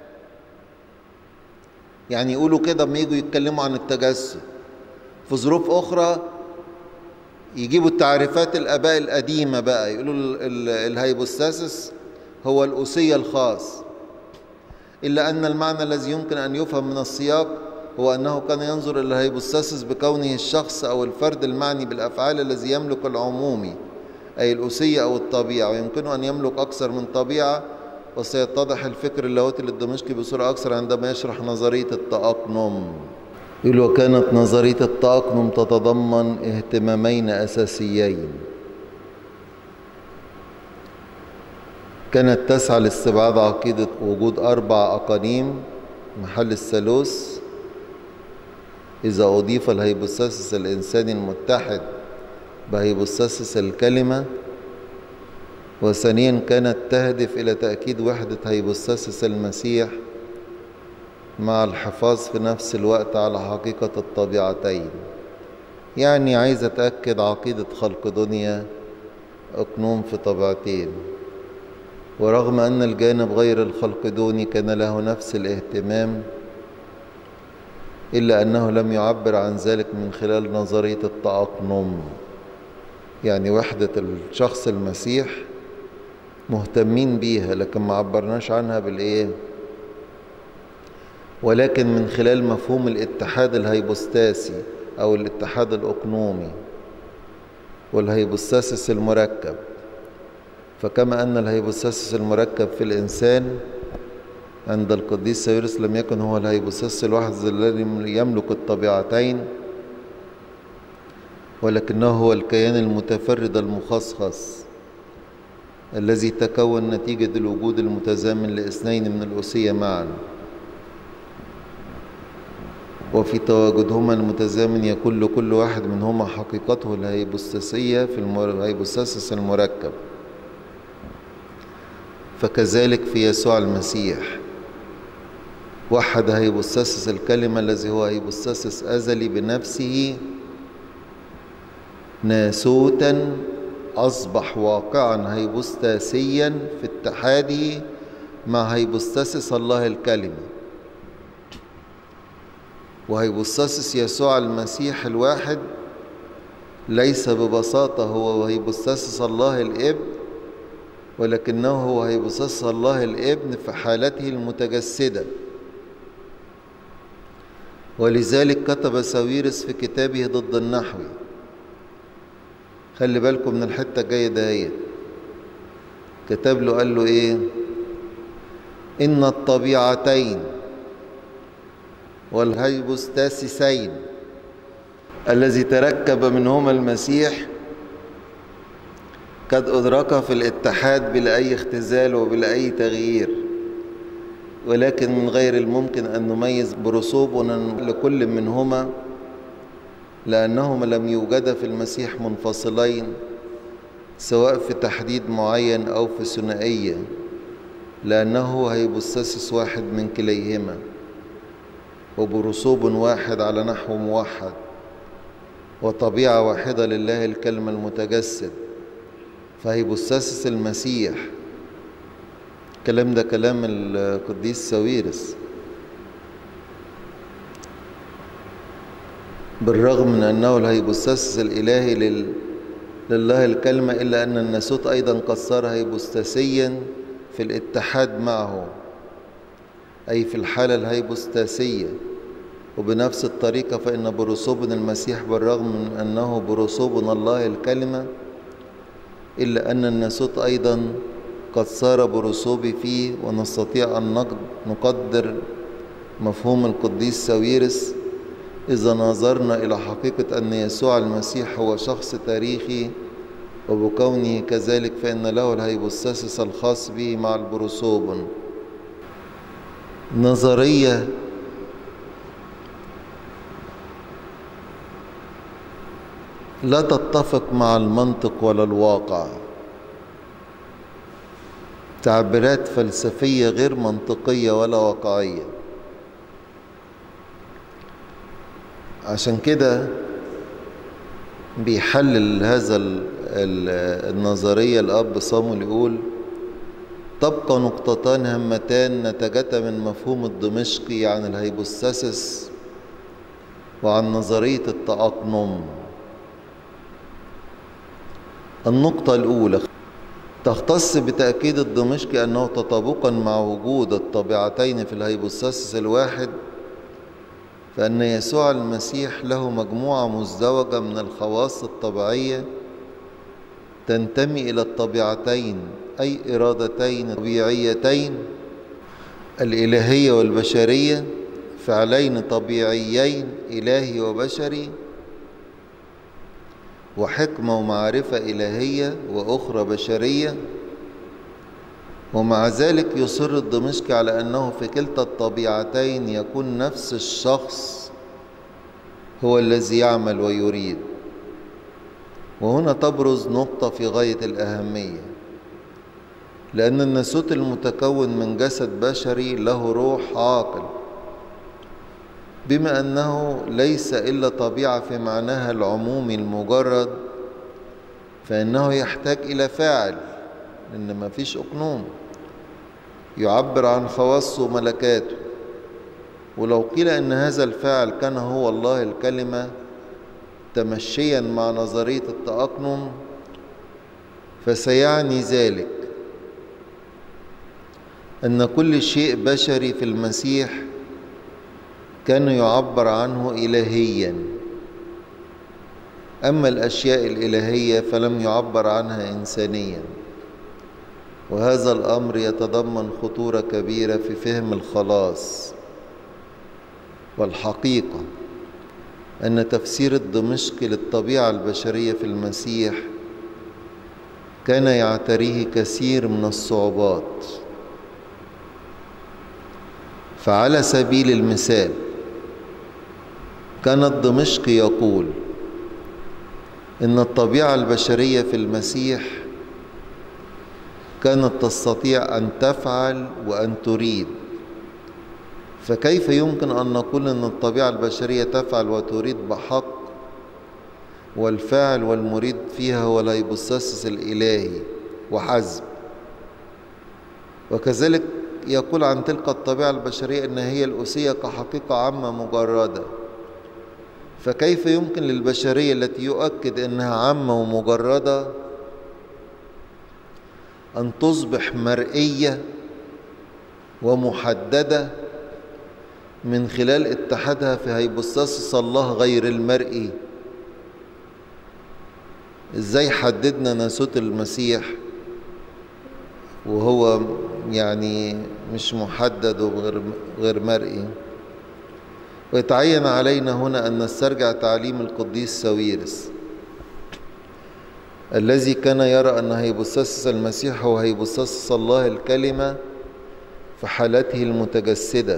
يعني يقولوا كده لما يجوا يتكلموا عن التجسد في ظروف أخرى يجيبوا التعريفات الآباء القديمة بقى يقولوا الهيبوستاسيس هو الأوسية الخاص إلا أن المعنى الذي يمكن أن يفهم من السياق هو أنه كان ينظر إلى الهيبوستاسيس بكونه الشخص أو الفرد المعني بالأفعال الذي يملك العمومي أي الأوسية أو الطبيعة ويمكنه أن يملك أكثر من طبيعة وسيتضح الفكر اللاهوتي للدمشقي بصورة أكثر عندما يشرح نظرية التأقنم يقول وكانت نظرية التأقنم تتضمن اهتمامين أساسيين كانت تسعى لاستبعاد عقيدة وجود أربع أقانيم محل الثالوث إذا أضيف الهيبوستاسيس الإنساني المتحد بهيبوستاسيس الكلمة وثانيا كانت تهدف إلى تأكيد وحدة هيبوستاسيس المسيح مع الحفاظ في نفس الوقت على حقيقة الطبيعتين يعني عايزة تأكد عقيدة خلق دنيا أقنوم في طبيعتين ورغم أن الجانب غير الخلقدوني كان له نفس الاهتمام إلا أنه لم يعبر عن ذلك من خلال نظرية التأقنم يعني وحدة الشخص المسيح مهتمين بيها لكن ما عبرناش عنها بالإيه ولكن من خلال مفهوم الاتحاد الهيبوستاسي أو الاتحاد الأقنومي والهيبوستاسيس المركب فكما أن الهيبوستاسيس المركب في الإنسان عند القديس سيرس لم يكن هو الهيبوستاسيس الواحد الذي يملك الطبيعتين ولكنه هو الكيان المتفرد المخصص الذي تكون نتيجة الوجود المتزامن لاثنين من الأسية معا وفي تواجدهما المتزامن يكون لكل واحد منهما حقيقته الهيبوستاسية في الهيبوستاسيس المركب فكذلك في يسوع المسيح وحد هيبوستاسيس الكلمة الذي هو هيبوستاسيس أزلي بنفسه ناسوتا أصبح واقعا هيبوستاسيا في اتحاده مع هيبوستاسيس الله الكلمة وهيبوستاسيس يسوع المسيح الواحد ليس ببساطة هو هيبوستاسيس الله الابن ولكنه هو هيبوستاسيس الله الابن في حالته المتجسده ولذلك كتب ساويرس في كتابه ضد النحو خلي بالكم من الحته الجايه دهيت كتب له قال له ايه ان الطبيعتين والهيبوستاسيسين الذي تركب منهما المسيح قد أدرك في الاتحاد بلا أي اختزال وبلا أي تغيير ولكن من غير الممكن أن نميز برسوبنا لكل منهما لأنهما لم يوجدا في المسيح منفصلين سواء في تحديد معين أو في ثنائية لأنه هيبستسس واحد من كليهما وبرسوب واحد على نحو موحد وطبيعة واحدة لله الكلمة المتجسد فهيبستسس المسيح الكلام ده كلام القديس ساويرس بالرغم من أنه الهيبوستاسيس الإلهي لل... لله الكلمة إلا أن الناسوت أيضا قد صار هيبوستاسيا في الاتحاد معه أي في الحالة الهيبوستاسية وبنفس الطريقة فإن برسوبنا المسيح بالرغم من أنه برسوبنا الله الكلمة إلا أن الناسوت أيضا قد صار برسوبي فيه ونستطيع أن نقدر مفهوم القديس ساويرس إذا نظرنا إلى حقيقة أن يسوع المسيح هو شخص تاريخي وبكونه كذلك فإن له الهيبوستاسيس الخاص به مع البروسوب نظرية لا تتفق مع المنطق ولا الواقع تعبيرات فلسفية غير منطقية ولا واقعية عشان كده بيحلل هذا النظرية الأب صامول يقول تبقى نقطتان هامتان نتجتا من مفهوم الدمشقي عن الهيبوستاسيس وعن نظرية التأقنم النقطة الأولى تختص بتأكيد الدمشقي أنه تطابقا مع وجود الطبيعتين في الهيبوستاسيس الواحد فأن يسوع المسيح له مجموعة مزدوجة من الخواص الطبيعية تنتمي إلى الطبيعتين أي إرادتين طبيعيتين الإلهية والبشرية فعلين طبيعيين إلهي وبشري وحكمة ومعرفة إلهية وأخرى بشرية ومع ذلك يصر الدمشقي على أنه في كلتا الطبيعتين يكون نفس الشخص هو الذي يعمل ويريد وهنا تبرز نقطة في غاية الأهمية لأن الناسوت المتكون من جسد بشري له روح عاقل بما أنه ليس إلا طبيعة في معناها العمومي المجرد فإنه يحتاج إلى فاعل لأن ما فيش أقنوم يعبر عن خواصه وملكاته ولو قيل أن هذا الفاعل كان هو الله الكلمة تمشيا مع نظرية التأقنم فسيعني ذلك أن كل شيء بشري في المسيح كان يعبر عنه إلهيا أما الأشياء الإلهية فلم يعبر عنها إنسانيا وهذا الأمر يتضمن خطورة كبيرة في فهم الخلاص والحقيقة أن تفسير الدمشقي للطبيعة البشرية في المسيح كان يعتريه كثير من الصعوبات فعلى سبيل المثال كانت دمشق يقول إن الطبيعة البشرية في المسيح كانت تستطيع أن تفعل وأن تريد فكيف يمكن أن نقول أن الطبيعة البشرية تفعل وتريد بحق والفاعل والمريد فيها هو الهيبوستاسيس الإلهي وحسب وكذلك يقول عن تلك الطبيعة البشرية أن هي الأسية كحقيقة عامة مجردة فكيف يمكن للبشرية التي يؤكد أنها عامة ومجردة أن تصبح مرئية ومحددة من خلال اتحادها في هيبوستاسيس الله غير المرئي ازاي حددنا ناسوت المسيح وهو يعني مش محدد وغير غير مرئي ويتعين علينا هنا أن نسترجع تعليم القديس ساويرس الذي كان يرى أن هيبوستاسيس المسيح هو هيبوستاسيس الله الكلمة في حالته المتجسدة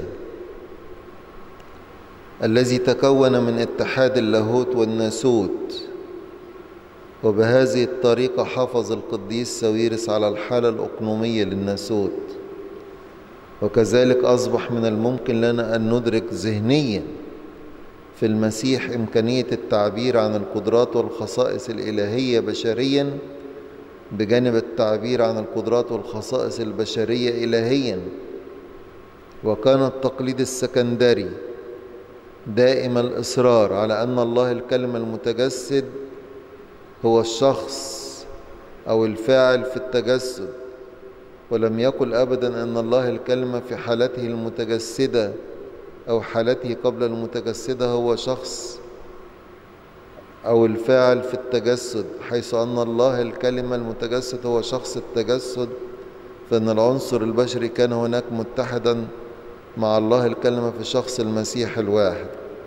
الذي تكون من اتحاد اللاهوت والناسوت وبهذه الطريقة حافظ القديس ساويرس على الحالة الأقنومية للناسوت وكذلك أصبح من الممكن لنا أن ندرك ذهنيا في المسيح إمكانية التعبير عن القدرات والخصائص الإلهية بشريا بجانب التعبير عن القدرات والخصائص البشرية إلهيا وكان التقليد السكندري دائم الإصرار على أن الله الكلمة المتجسد هو الشخص أو الفاعل في التجسد ولم يقل أبدا أن الله الكلمة في حالته المتجسدة أو حالته قبل المتجسدة هو شخص أو الفاعل في التجسد حيث أن الله الكلمة المتجسد هو شخص التجسد فإن العنصر البشري كان هناك متحدا مع الله الكلمة في شخص المسيح الواحد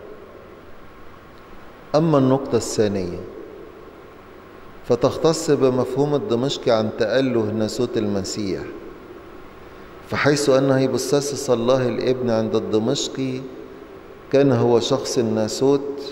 أما النقطة الثانية فتختص بمفهوم الدمشقي عن تأله ناسوت المسيح فحيث أن هيبوستاسيس الله الابن عند الدمشقي كان هو شخص الناسوت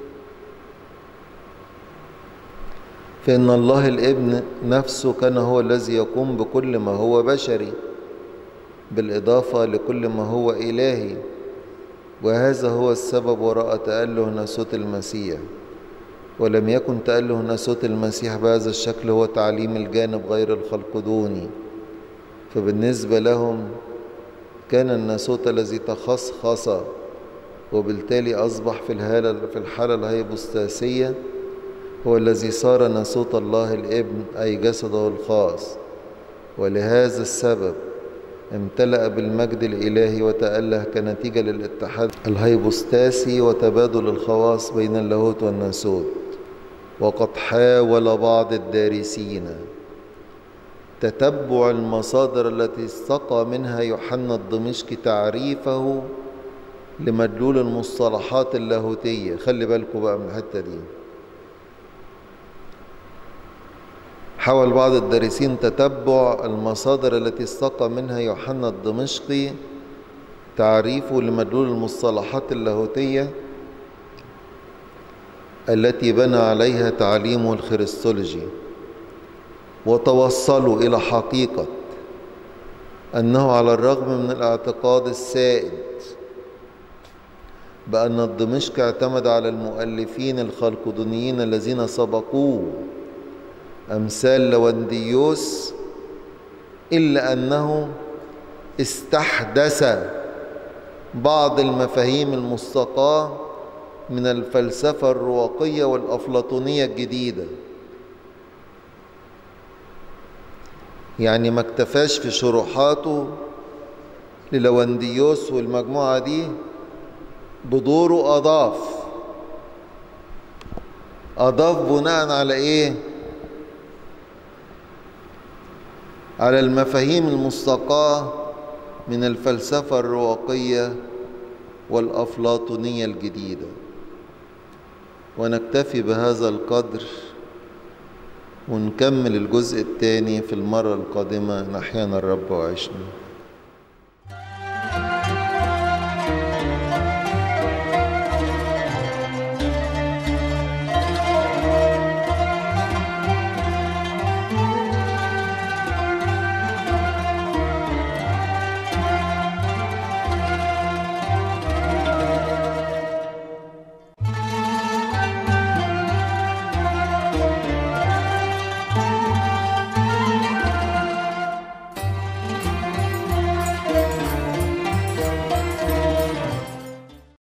فإن الله الابن نفسه كان هو الذي يقوم بكل ما هو بشري بالإضافة لكل ما هو إلهي وهذا هو السبب وراء تأله ناسوت المسيح ولم يكن تأله ناسوت المسيح بهذا الشكل هو تعليم الجانب غير الخلقدوني فبالنسبة لهم كان الناسوت الذي تخصخص وبالتالي أصبح في الحالة في الحالة الهيبوستاسية هو الذي صار ناسوت الله الابن أي جسده الخاص ولهذا السبب امتلأ بالمجد الإلهي وتأله كنتيجة للاتحاد الهيبوستاسي وتبادل الخواص بين اللاهوت والناسوت وقد حاول بعض الدارسين تتبع المصادر التي استقى منها يوحنا الدمشقي تعريفه لمدلول المصطلحات اللاهوتية خلي بالكم بقى من الحتة دي حاول بعض الدارسين تتبع المصادر التي استقى منها يوحنا الدمشقي تعريفه لمدلول المصطلحات اللاهوتية التي بنى عليها تعليمه الخريستولوجي وتوصلوا إلى حقيقة أنه على الرغم من الاعتقاد السائد بأن الدمشق اعتمد على المؤلفين الخلقدونيين الذين سبقوه أمثال لونديوس إلا أنه استحدث بعض المفاهيم المستقاة من الفلسفة الرواقية والأفلاطونية الجديدة يعني ما اكتفاش في شروحاته للونديوس والمجموعة دي بدوره أضاف أضاف بناء على إيه؟ على المفاهيم المستقاة من الفلسفة الرواقية والأفلاطونية الجديدة ونكتفي بهذا القدر ونكمل الجزء الثاني في المرة القادمة نحيانا الرب وعشنا